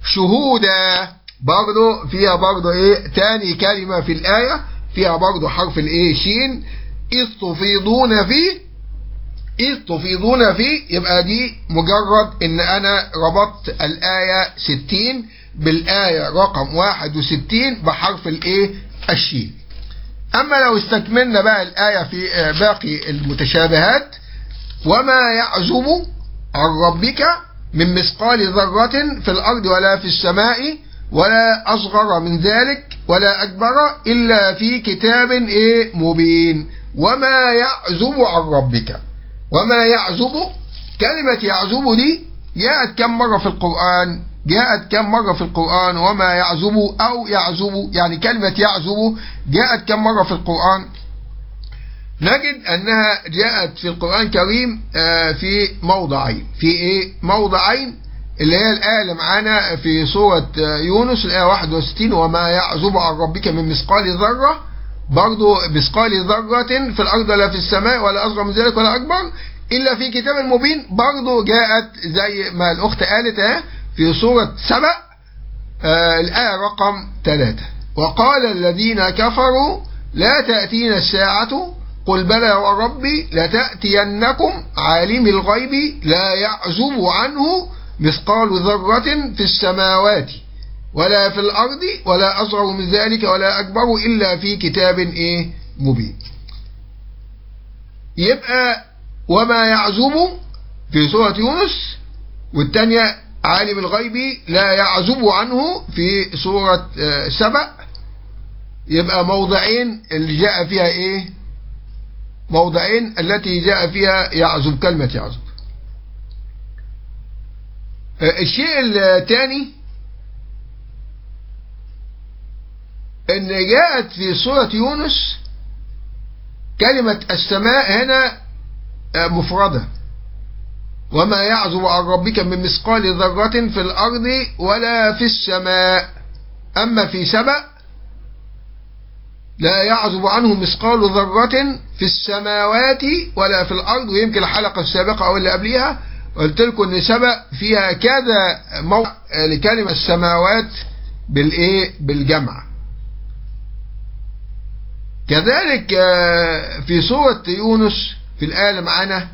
شهودا برضه فيها برضه إيه تاني كلمة في الآية فيها برضه حرف الإيه شين إذ تفيضون فيه إذ تفيضون فيه يبقى دي مجرد إن أنا ربطت الآية 60 بالآية رقم 61 بحرف الإيه الشين أما لو استكملنا بقى الآية في باقي المتشابهات وما يعزب عن ربك من مثقال ذرة في الأرض ولا في السماء ولا أصغر من ذلك ولا أكبر إلا في كتاب إيه مبين وما يعزب عن ربك وما يعزب كلمة يعزب دي جاءت كم مرة في القرآن جاءت كم مرة في القرآن وما يعزب أو يعزب يعني كلمة يعزب جاءت كم مرة في القرآن نجد أنها جاءت في القرآن الكريم في موضعين في إيه موضعين اللي هي الآية اللي معانا في سورة يونس الآية 61 وما يعزب عن ربك من مثقال ذرة برضو مثقال ذرة في الأرض ولا في السماء ولا أصغر من ذلك ولا أكبر إلا في كتاب مبين برضو جاءت زي ما الأخت قالت اهي في سورة سبأ آه الآية رقم ثلاثة وقال الذين كفروا لا تأتينا الساعة قل بلى وربي لتأتينكم عالم الغيب لا يعزب عنه مثقال ذرة في السماوات ولا في الأرض ولا أصغر من ذلك ولا أكبر إلا في كتاب إيه مبين يبقى وما يعزب في سورة يونس والثانية عالم الغيب لا يعزب عنه في سورة سبأ يبقى موضعين اللي جاء فيها ايه موضعين التي جاء فيها يعزب كلمة يعزب الشيء الثاني ان جاءت في سورة يونس كلمة السماء هنا مفردة وما يعزب عن ربك من مثقال ذرة في الأرض ولا في السماء أما في سبأ لا يعزب عنه مثقال ذرة في السماوات ولا في الأرض ويمكن الحلقة السابقة أو اللي قبليها قلت لكم ان سبأ فيها كذا موقع لكلمة السماوات بالايه بالجمع كذلك في سورة يونس في الآية اللي معانا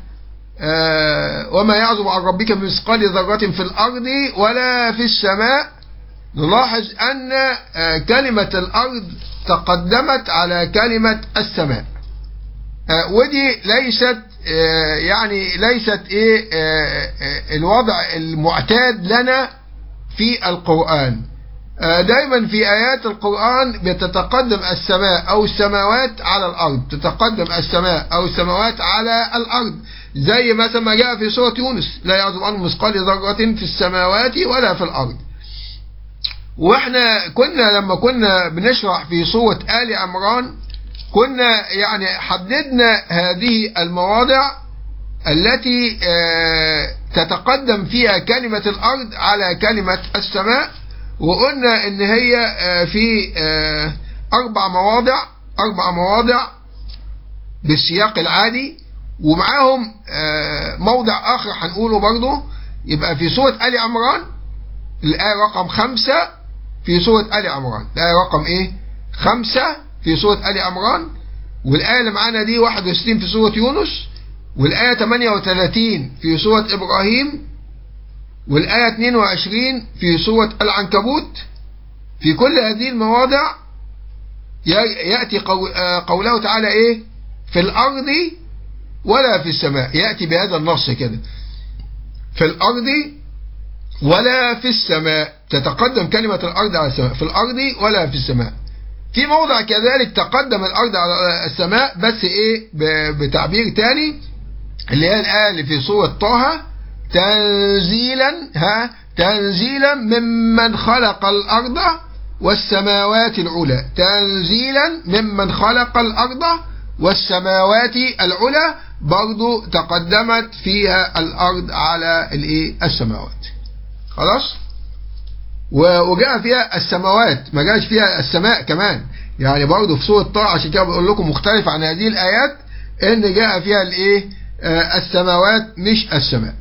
وما يعزب عن ربك بمثقال ذرة في الأرض ولا في السماء نلاحظ أن كلمة الأرض تقدمت على كلمة السماء ودي ليست يعني ليست ايه الوضع المعتاد لنا في القرآن دايما في آيات القرآن بتتقدم السماء أو السماوات على الأرض تتقدم السماء أو السماوات على الأرض زي مثلا ما جاء في سورة يونس لا يعزب عنه مثقال ذرة في السماوات ولا في الأرض واحنا كنا لما كنا بنشرح في سورة آل عمران كنا يعني حددنا هذه المواضع التي تتقدم فيها كلمة الأرض على كلمة السماء وقلنا ان هي في اربع مواضع اربع مواضع بالسياق العادي ومعاهم موضع اخر هنقوله برضه يبقى في سورة آل عمران الآية رقم خمسة في سورة آل عمران الآية رقم ايه خمسة في سورة آل عمران والآية اللي معانا دي 61 في سورة يونس والآية 38 في سورة إبراهيم والآية 22 في سورة العنكبوت في كل هذه المواضع يأتي قوله تعالى إيه في الأرض ولا في السماء يأتي بهذا النص كده في الأرض ولا في السماء تتقدم كلمة الأرض على السماء في الأرض ولا في السماء في موضع كذلك تقدم الأرض على السماء بس إيه بتعبير تاني اللي هي الآية اللي في سورة طه تنزيلا ها تنزيلا ممن خلق الأرض والسماوات العلى تنزيلا ممن خلق الأرض والسماوات العلى برضو تقدمت فيها الأرض على الايه السماوات خلاص وجاء فيها السماوات ما جاش فيها السماء كمان يعني برضو في سورة طه عشان كده بقول لكم مختلف عن هذه الآيات ان جاء فيها الايه السماوات مش السماء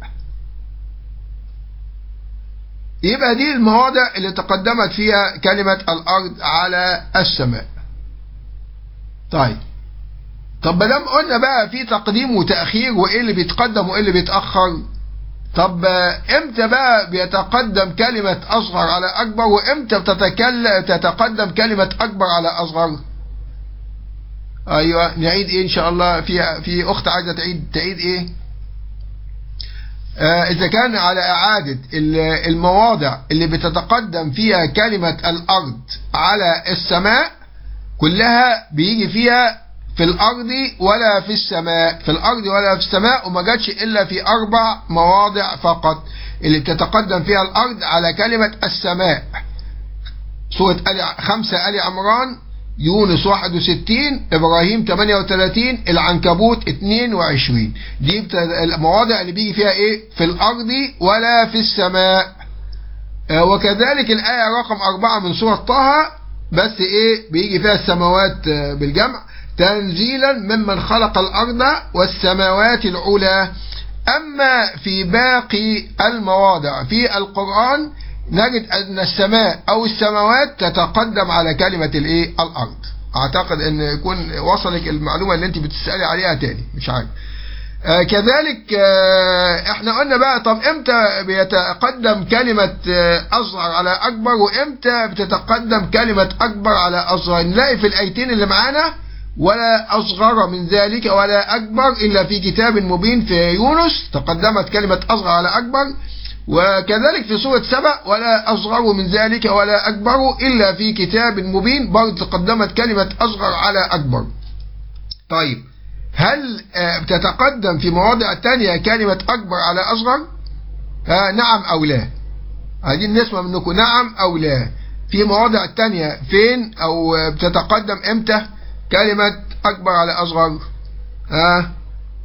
يبقى دي المواضع اللي تقدمت فيها كلمة الأرض على السماء طيب طب مادام قلنا بقى في تقديم وتأخير وإيه اللي بيتقدم وإيه اللي بيتأخر طب امتى بقى بيتقدم كلمة أصغر على أكبر وامتى بتتكلم تتقدم كلمة أكبر على أصغر أيوة نعيد إيه إن شاء الله في في أخت عايزة تعيد تعيد إيه إذا كان على إعادة المواضع اللي بتتقدم فيها كلمة الأرض على السماء كلها بيجي فيها في الأرض ولا في السماء في الأرض ولا في السماء وما جاتش إلا في أربع مواضع فقط اللي بتتقدم فيها الأرض على كلمة السماء سورة آل خمسة آل عمران يونس 61 إبراهيم 38 العنكبوت 22 دي المواضع اللي بيجي فيها إيه في الأرض ولا في السماء آه وكذلك الآية رقم أربعة من سورة طه بس إيه بيجي فيها السماوات آه بالجمع تنزيلا ممن خلق الأرض والسماوات العلى أما في باقي المواضع في القرآن نجد أن السماء أو السماوات تتقدم على كلمة الإيه الأرض أعتقد أن يكون وصلك المعلومة اللي أنت بتسألي عليها تاني مش عارف آه كذلك آه احنا قلنا بقى طب امتى بيتقدم كلمة آه اصغر على اكبر وامتى بتتقدم كلمة اكبر على اصغر نلاقي في الايتين اللي معانا ولا اصغر من ذلك ولا اكبر الا في كتاب مبين في يونس تقدمت كلمة اصغر على اكبر وكذلك في سورة سبأ ولا أصغر من ذلك ولا أكبر إلا في كتاب مبين برضه تقدمت كلمة أصغر على أكبر طيب هل تتقدم في مواضع تانية كلمة أكبر على أصغر آه نعم أو لا عايزين نسمع منكم نعم أو لا في مواضع تانية فين أو بتتقدم إمتى كلمة أكبر على أصغر ها آه.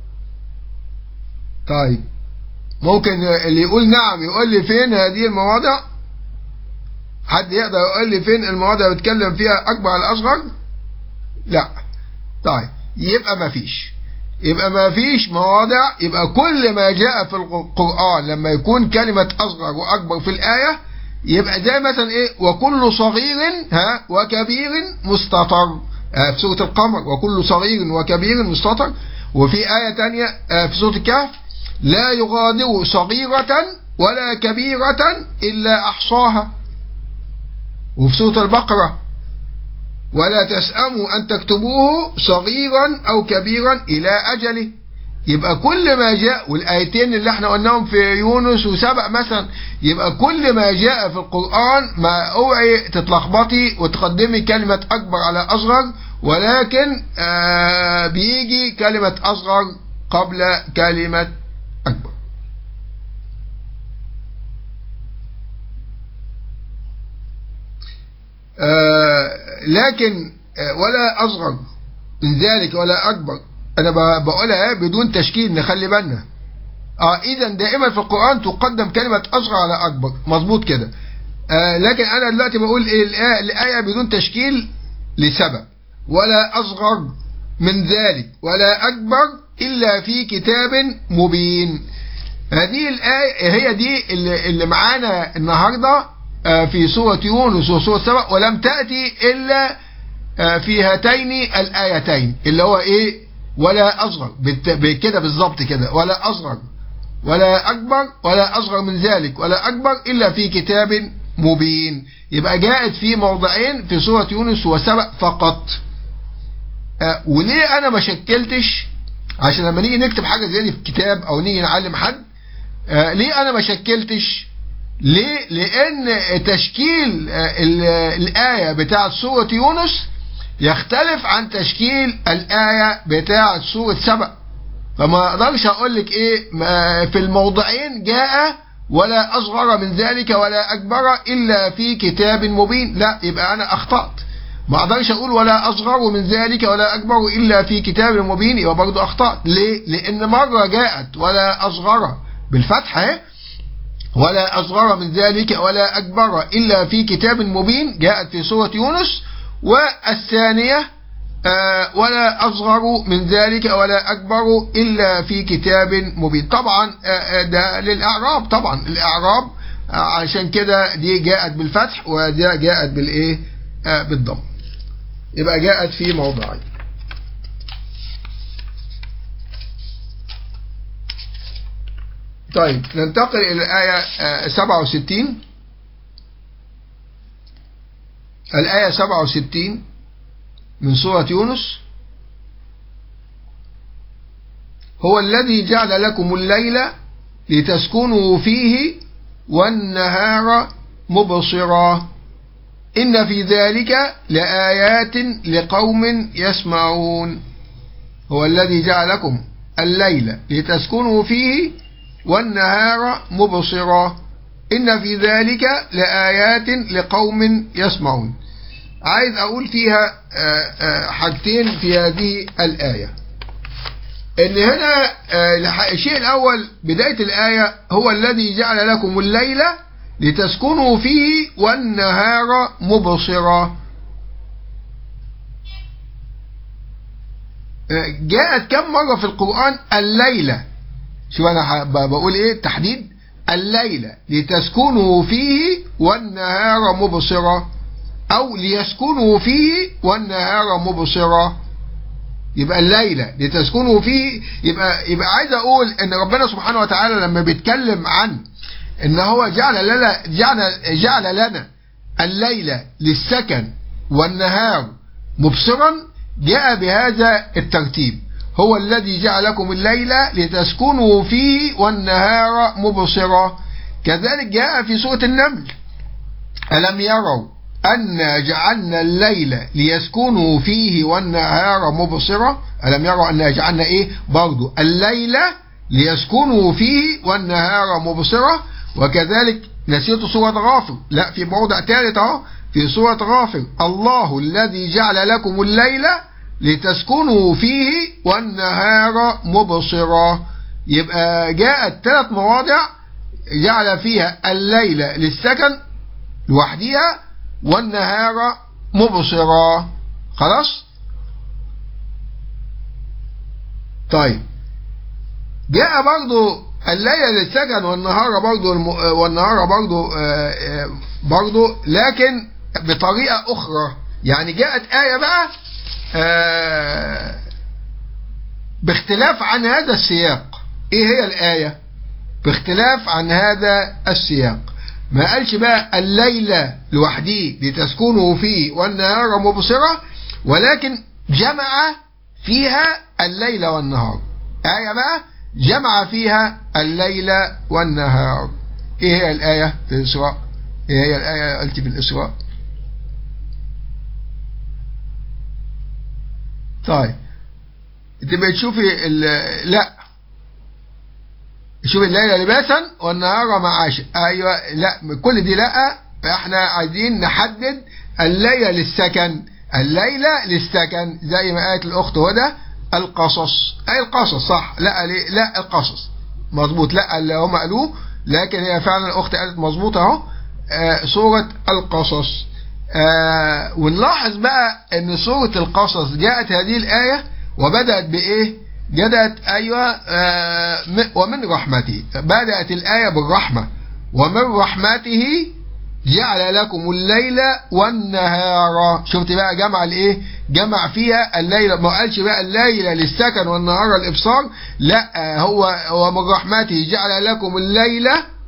طيب ممكن اللي يقول نعم يقول لي فين هذه المواضع حد يقدر يقول لي فين المواضع اللي بتكلم فيها أكبر على أصغر لا طيب يبقى ما فيش يبقى ما فيش مواضع يبقى كل ما جاء في القرآن لما يكون كلمة أصغر وأكبر في الآية يبقى زي مثلا إيه وكل صغير ها وكبير مستطر آه في سورة القمر وكل صغير وكبير مستطر وفي آية تانية آه في سورة الكهف لا يغادر صغيرة ولا كبيرة إلا أحصاها وفي سورة البقرة ولا تسأموا أن تكتبوه صغيرا أو كبيرا إلى أجله يبقى كل ما جاء والآيتين اللي احنا قلناهم في يونس وسبق مثلا يبقى كل ما جاء في القرآن ما اوعي تتلخبطي وتقدمي كلمة أكبر على أصغر ولكن آه بيجي كلمة أصغر قبل كلمة أكبر آه لكن آه ولا أصغر من ذلك ولا أكبر أنا بقولها بدون تشكيل نخلي بالنا اه اذا دائما في القرآن تقدم كلمة أصغر على أكبر مظبوط كده آه لكن أنا دلوقتي بقول إيه الآية, الآية بدون تشكيل لسبب ولا أصغر من ذلك ولا أكبر إلا في كتاب مبين هذه الآية هي دي اللي, اللي معانا النهاردة في سورة يونس وسورة سبأ ولم تأتي إلا في هاتين الآيتين اللي هو إيه ولا أصغر كده بالظبط كده ولا أصغر ولا أكبر ولا أصغر من ذلك ولا أكبر إلا في كتاب مبين يبقى جاءت في موضعين في سورة يونس وسبأ فقط أه وليه أنا ما شكلتش عشان لما نيجي نكتب حاجة زي دي في كتاب أو نيجي نعلم حد أه ليه أنا ما شكلتش ليه لأن تشكيل أه الآية بتاعة سورة يونس يختلف عن تشكيل الآية بتاعة سورة سبأ فما اقدرش اقول لك ايه في الموضعين جاء ولا اصغر من ذلك ولا اكبر الا في كتاب مبين لا يبقى انا اخطأت ما اقدرش اقول ولا اصغر من ذلك ولا اكبر الا في كتاب مبين يبقى برضه اخطأت ليه لان مرة جاءت ولا اصغر بالفتح اهي ولا اصغر من ذلك ولا اكبر الا في كتاب مبين جاءت في سورة يونس والثانية آه ولا أصغر من ذلك ولا أكبر إلا في كتاب مبين طبعا آه ده للإعراب طبعا الإعراب آه عشان كده دي جاءت بالفتح ودي جاءت بالإيه بالضم يبقى جاءت في موضعين طيب ننتقل إلى الآية 67 الآية 67 من سورة يونس هو الذي جعل لكم الليل لتسكنوا فيه والنهار مبصرا إن في ذلك لآيات لقوم يسمعون هو الذي جعل لكم الليل لتسكنوا فيه والنهار مبصرا إن في ذلك لآيات لقوم يسمعون عايز أقول فيها حاجتين في هذه الآية إن هنا الشيء الأول بداية الآية هو الذي جعل لكم الليل لتسكنوا فيه والنهار مبصرا جاءت كم مرة في القرآن الليلة شو أنا بقول إيه تحديد الليلة لتسكنوا فيه والنهار مبصرا أو ليسكنوا فيه والنهار مبصرا يبقى الليلة لتسكنوا فيه يبقى يبقى عايز أقول إن ربنا سبحانه وتعالى لما بيتكلم عن إن هو جعل لنا جعل جعل لنا الليلة للسكن والنهار مبصرا جاء بهذا الترتيب هو الذي جعلكم الليل لتسكنوا فيه والنهار مبصرا كذلك جاء في سورة النمل ألم يروا أن جعلنا الليل ليسكنوا فيه والنهار مبصرا ألم يروا أن جعلنا إيه برضو الليل ليسكنوا فيه والنهار مبصرا وكذلك نسيت سورة غافر لا في موضع ثالث اهو في سورة غافر الله الذي جعل لكم الليل لتسكنوا فيه والنهار مبصرا يبقى جاءت ثلاث مواضع جعل فيها الليل للسكن لوحدها والنهار مبصرا خلاص طيب جاء برضو الليل للسكن والنهار برضو الم... والنهار برضو برضو لكن بطريقة أخرى يعني جاءت آية بقى باختلاف عن هذا السياق ايه هي الآية باختلاف عن هذا السياق ما قالش بقى الليل لوحده لتسكنوا فيه والنهار مبصرة ولكن جمع فيها الليل والنهار آية بقى جمع فيها الليل والنهار ايه هي الآية في الإسراء ايه هي الآية قلت في الإسراء طيب انت بتشوفي لا شوف الليل لباسا والنهار معاشا ايوه لا كل دي لا احنا عايزين نحدد الليل للسكن الليل للسكن زي ما قالت الاخت هدى القصص اي القصص صح لا لا القصص مظبوط لا اللي هم قالوه لكن هي فعلا الاخت قالت مظبوط اهو آه سوره القصص آه ونلاحظ بقى ان سوره القصص جاءت هذه الايه وبدات بايه جدت أيوة آه ومن رحمته بدأت الآية بالرحمة ومن رحمته جعل لكم الليل والنهار شفت بقى جمع الايه جمع فيها الليل ما قالش بقى الليل للسكن والنهار الابصار لا هو ومن رحمته جعل لكم الليل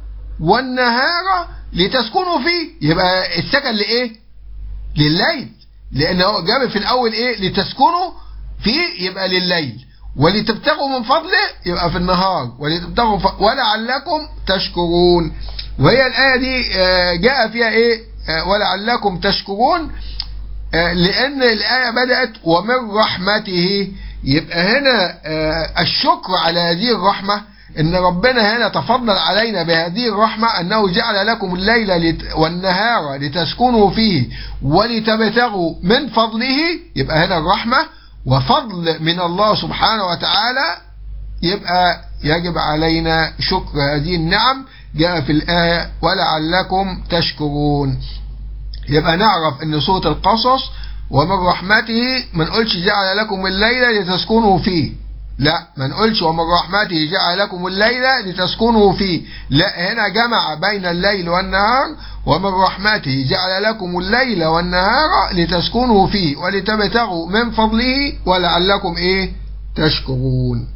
والنهار لتسكنوا فيه يبقى السكن لايه لليل لان هو جاب في الاول ايه لتسكنوا فيه يبقى لليل ولتبتغوا من فضله يبقى في النهار ولتبتغوا ولعلكم تشكرون وهي الآية دي جاء فيها إيه ولعلكم تشكرون لأن الآية بدأت ومن رحمته يبقى هنا الشكر على هذه الرحمة إن ربنا هنا تفضل علينا بهذه الرحمة أنه جعل لكم الليل والنهار لتسكنوا فيه ولتبتغوا من فضله يبقى هنا الرحمة وفضل من الله سبحانه وتعالى يبقى يجب علينا شكر هذه النعم جاء في الآية ولعلكم تشكرون يبقى نعرف ان سورة القصص ومن رحمته ما نقولش جعل لكم الليل لتسكنوا فيه لا ما نقولش ومن رحمته جعل لكم الليل لتسكنوا فيه لا هنا جمع بين الليل والنهار ومن رحمته جعل لكم الليل والنهار لتسكنوا فيه ولتبتغوا من فضله ولعلكم ايه تشكرون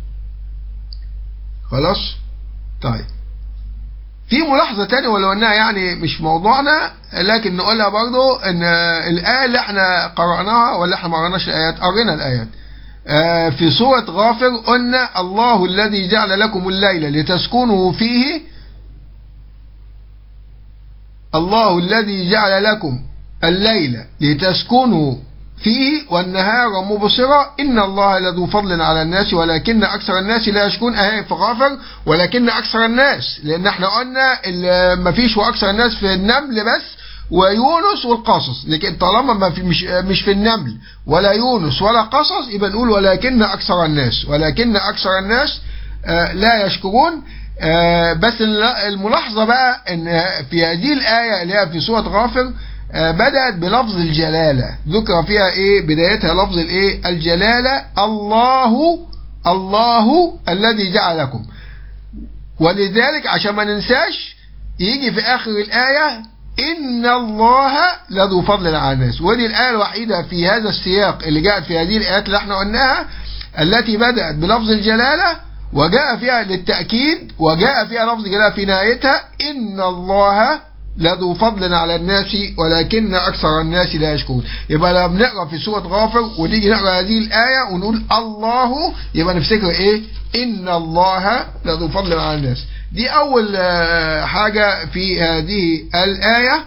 خلاص طيب في ملاحظة تانية ولو انها يعني مش موضوعنا لكن نقولها برضو ان الآية اللي احنا قرأناها ولا احنا ما قرأناش الآيات قرينا الآيات في سورة غافر قلنا الله الذي جعل لكم الليل لتسكنوا فيه الله الذي جعل لكم الليل لتسكنوا فيه والنهار مبصرا إن الله لذو فضل على الناس ولكن أكثر الناس لا يشكون أهي في غافر ولكن أكثر الناس لأن احنا قلنا ما فيش وأكثر الناس في النمل بس ويونس والقصص لكن طالما ما في مش مش في النمل ولا يونس ولا قصص يبقى نقول ولكن أكثر الناس ولكن أكثر الناس آه لا يشكرون آه بس الملاحظة بقى ان في هذه الآية اللي هي في سورة غافر آه بدأت بلفظ الجلالة ذكر فيها ايه بدايتها لفظ الايه الجلالة الله الله الذي جعلكم ولذلك عشان ما ننساش يجي في آخر الآية إن الله لذو فضل على الناس ودي الآية الوحيدة في هذا السياق اللي جاءت في هذه الآيات اللي احنا قلناها التي بدأت بلفظ الجلالة وجاء فيها للتأكيد وجاء فيها لفظ جلالة في نهايتها إن الله لذو فضل على الناس ولكن أكثر الناس لا يشكرون يبقى لما بنقرأ في سورة غافر ونيجي نقرأ هذه الآية ونقول الله يبقى نفتكر إيه إن الله لذو فضل على الناس دي أول حاجة في هذه الآية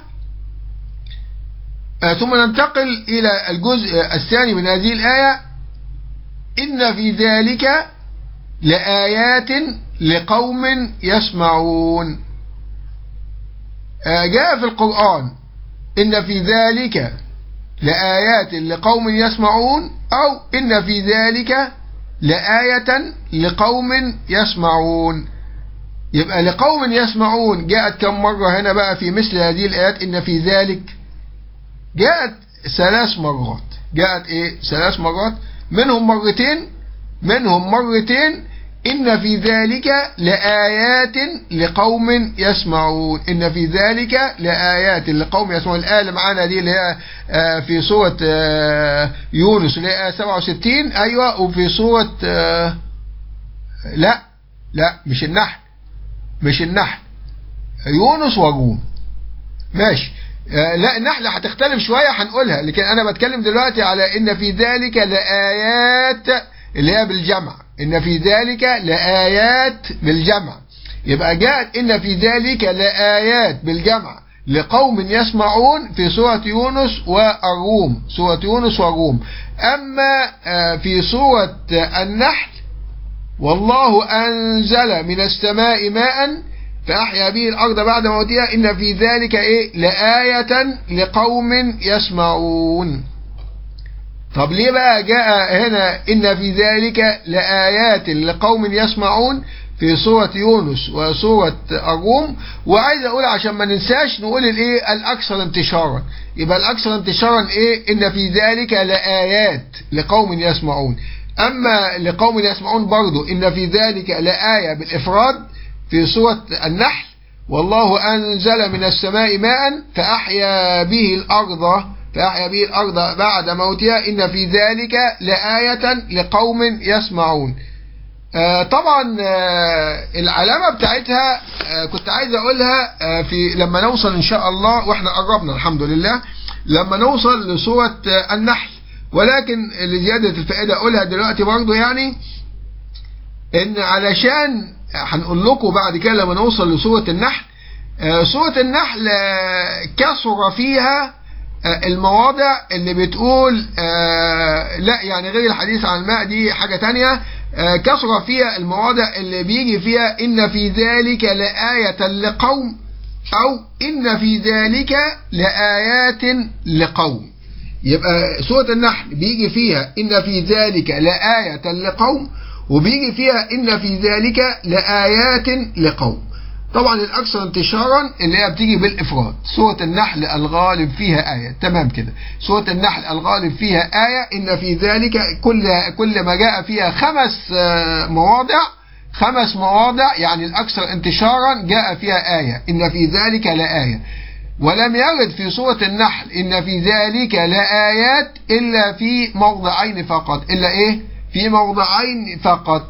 ثم ننتقل إلى الجزء الثاني من هذه الآية إن في ذلك لآيات لقوم يسمعون جاء في القرآن إن في ذلك لآيات لقوم يسمعون أو إن في ذلك لآية لقوم يسمعون يبقى لقوم يسمعون جاءت كم مرة هنا بقى في مثل هذه الآيات إن في ذلك جاءت ثلاث مرات جاءت إيه ثلاث مرات منهم مرتين منهم مرتين إن في ذلك لآيات لقوم يسمعون إن في ذلك لآيات لقوم يسمعون الآية اللي معانا دي اللي هي في سورة يونس اللي هي 67 أيوة وفي سورة لا لا مش النحل مش النحل يونس وروم ماشي لا النحل هتختلف شوية هنقولها لكن أنا بتكلم دلوقتي على إن في ذلك لآيات اللي هي بالجمع إن في ذلك لآيات بالجمع يبقى جاءت إن في ذلك لآيات بالجمع لقوم يسمعون في سورة يونس والروم سورة يونس والروم أما في سورة النحل والله أنزل من السماء ماء فأحيا به الأرض بعد موتها إن في ذلك إيه لآية لقوم يسمعون طب ليه بقى جاء هنا إن في ذلك لآيات لقوم يسمعون في سورة يونس وسورة الروم وعايز أقول عشان ما ننساش نقول الإيه الأكثر انتشارا يبقى الأكثر انتشارا إيه إن في ذلك لآيات لقوم يسمعون أما لقوم يسمعون برضو إن في ذلك لآية بالإفراد في سورة النحل والله أنزل من السماء ماء فأحيا به الأرض فأحيا به الأرض بعد موتها إن في ذلك لآية لقوم يسمعون آه طبعا آه العلامة بتاعتها آه كنت عايز أقولها في لما نوصل إن شاء الله وإحنا قربنا الحمد لله لما نوصل لسورة النحل ولكن لزيادة الفائدة أقولها دلوقتي برضو يعني إن علشان هنقول لكم بعد كده لما نوصل لسورة النحل سورة النحل كثر فيها المواضع اللي بتقول لا يعني غير الحديث عن الماء دي حاجة تانية كثر فيها المواضع اللي بيجي فيها إن في ذلك لآية لقوم أو إن في ذلك لآيات لقوم يبقى سورة النحل بيجي فيها إن في ذلك لآية لقوم وبيجي فيها إن في ذلك لآيات لقوم طبعا الأكثر انتشارا اللي هي بتيجي بالإفراد سورة النحل الغالب فيها آية تمام كده سورة النحل الغالب فيها آية إن في ذلك كل كل ما جاء فيها خمس مواضع خمس مواضع يعني الأكثر انتشارا جاء فيها آية إن في ذلك لآية ولم يرد في سورة النحل إن في ذلك لآيات إلا في موضعين فقط إلا إيه في موضعين فقط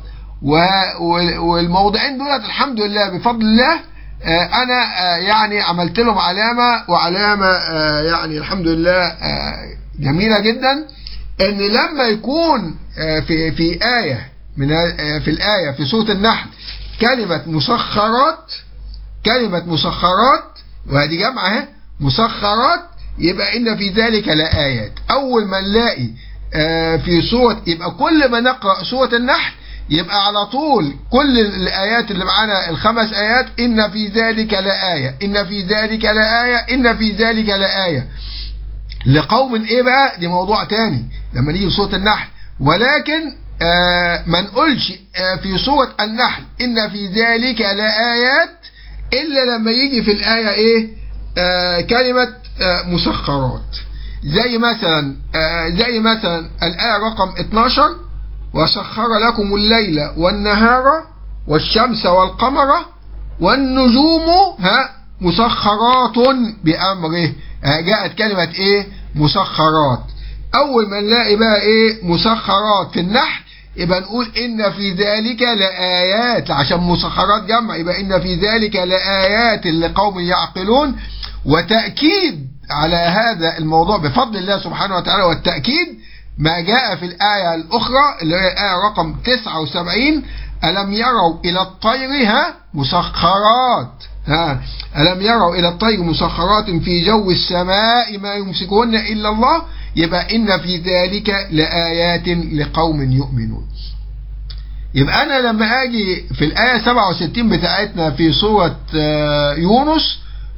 والموضعين دولت الحمد لله بفضل الله أنا يعني عملت لهم علامة وعلامة يعني الحمد لله جميلة جدا إن لما يكون في في آية من في الآية في سورة النحل كلمة مسخرات كلمة مسخرات وهذه جمعة اهي مسخرات يبقى إن في ذلك لآيات أول ما نلاقي في سورة يبقى كل ما نقرأ سورة النحل يبقى على طول كل الآيات اللي معانا الخمس آيات إن في ذلك لآية إن في ذلك لآية إن في ذلك لآية لقوم إيه بقى دي موضوع تاني لما نيجي في سورة النحل ولكن آه ما نقولش آه في سورة النحل إن في ذلك لآيات إلا لما يجي في الآية إيه آه كلمة آه مسخرات زي مثلا آه زي مثلا الآية رقم 12 وسخر لكم الليل والنهار والشمس والقمر والنجوم ها مسخرات بأمره آه جاءت كلمة إيه مسخرات أول ما نلاقي بقى إيه مسخرات في النحل يبقى نقول إن في ذلك لآيات عشان مسخرات جمع يبقى إن في ذلك لآيات لقوم يعقلون وتأكيد على هذا الموضوع بفضل الله سبحانه وتعالى والتأكيد ما جاء في الآية الأخرى اللي هي الآية رقم 79 ألم يروا إلى الطير ها مسخرات ها ألم يروا إلى الطير مسخرات في جو السماء ما يمسكهن إلا الله يبقى إن في ذلك لآيات لقوم يؤمنون يبقى أنا لما أجي في الآية 67 بتاعتنا في سورة يونس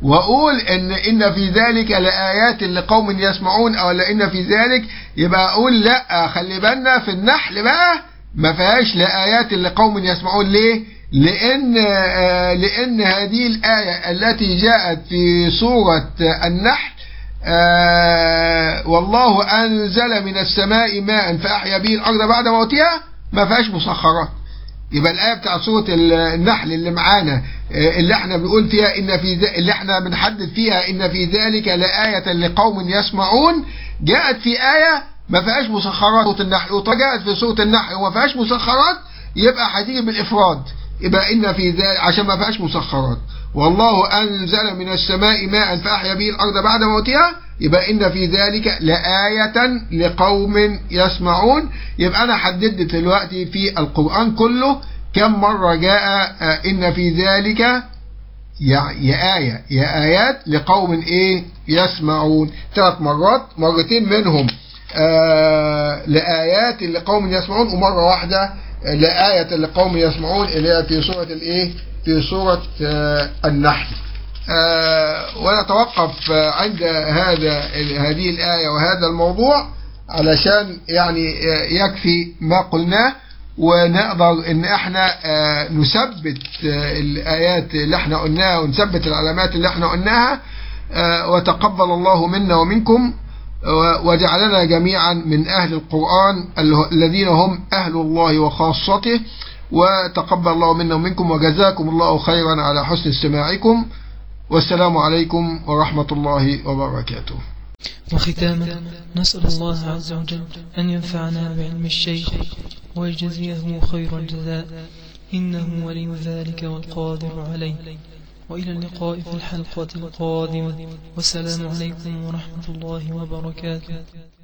واقول ان ان في ذلك لآيات لقوم يسمعون او لان في ذلك يبقى اقول لا خلي بالنا في النحل بقى ما فيهاش لآيات لقوم يسمعون ليه لان آه لان هذه الآية التي جاءت في سورة النحل آه والله أنزل من السماء ماء فأحيا به الأرض بعد موتها ما فيهاش مسخرات يبقى الآية بتاع سورة النحل اللي معانا اللي احنا بنقول فيها إن في ذ... اللي احنا بنحدد فيها إن في ذلك لآية لقوم يسمعون جاءت في آية ما فيهاش مسخرات سورة النحل وجاءت في سورة النحل وما فيهاش مسخرات يبقى هتيجي بالإفراد يبقى إن في ذلك عشان ما فيهاش مسخرات والله أنزل من السماء ماء فأحيا به الأرض بعد موتها يبقى إن في ذلك لآية لقوم يسمعون يبقى أنا حددت دلوقتي في القرآن كله كم مرة جاء إن في ذلك يا يا آية يا آيات لقوم إيه يسمعون ثلاث مرات مرتين منهم آه لآيات لقوم يسمعون ومرة واحدة لآية لقوم يسمعون اللي هي في سورة الإيه في سورة آه النحل آه ونتوقف آه عند هذا هذه الآية وهذا الموضوع علشان يعني يكفي ما قلناه ونقدر ان احنا نثبت الايات اللي احنا قلناها ونثبت العلامات اللي احنا قلناها وتقبل الله منا ومنكم وجعلنا جميعا من اهل القرآن الذين هم اهل الله وخاصته وتقبل الله منا ومنكم وجزاكم الله خيرا على حسن استماعكم والسلام عليكم ورحمة الله وبركاته وختاما نسأل الله عز وجل أن ينفعنا بعلم الشيخ ويجزيه خير الجزاء إنه ولي ذلك والقادر عليه وإلى اللقاء في الحلقة القادمة والسلام عليكم ورحمة الله وبركاته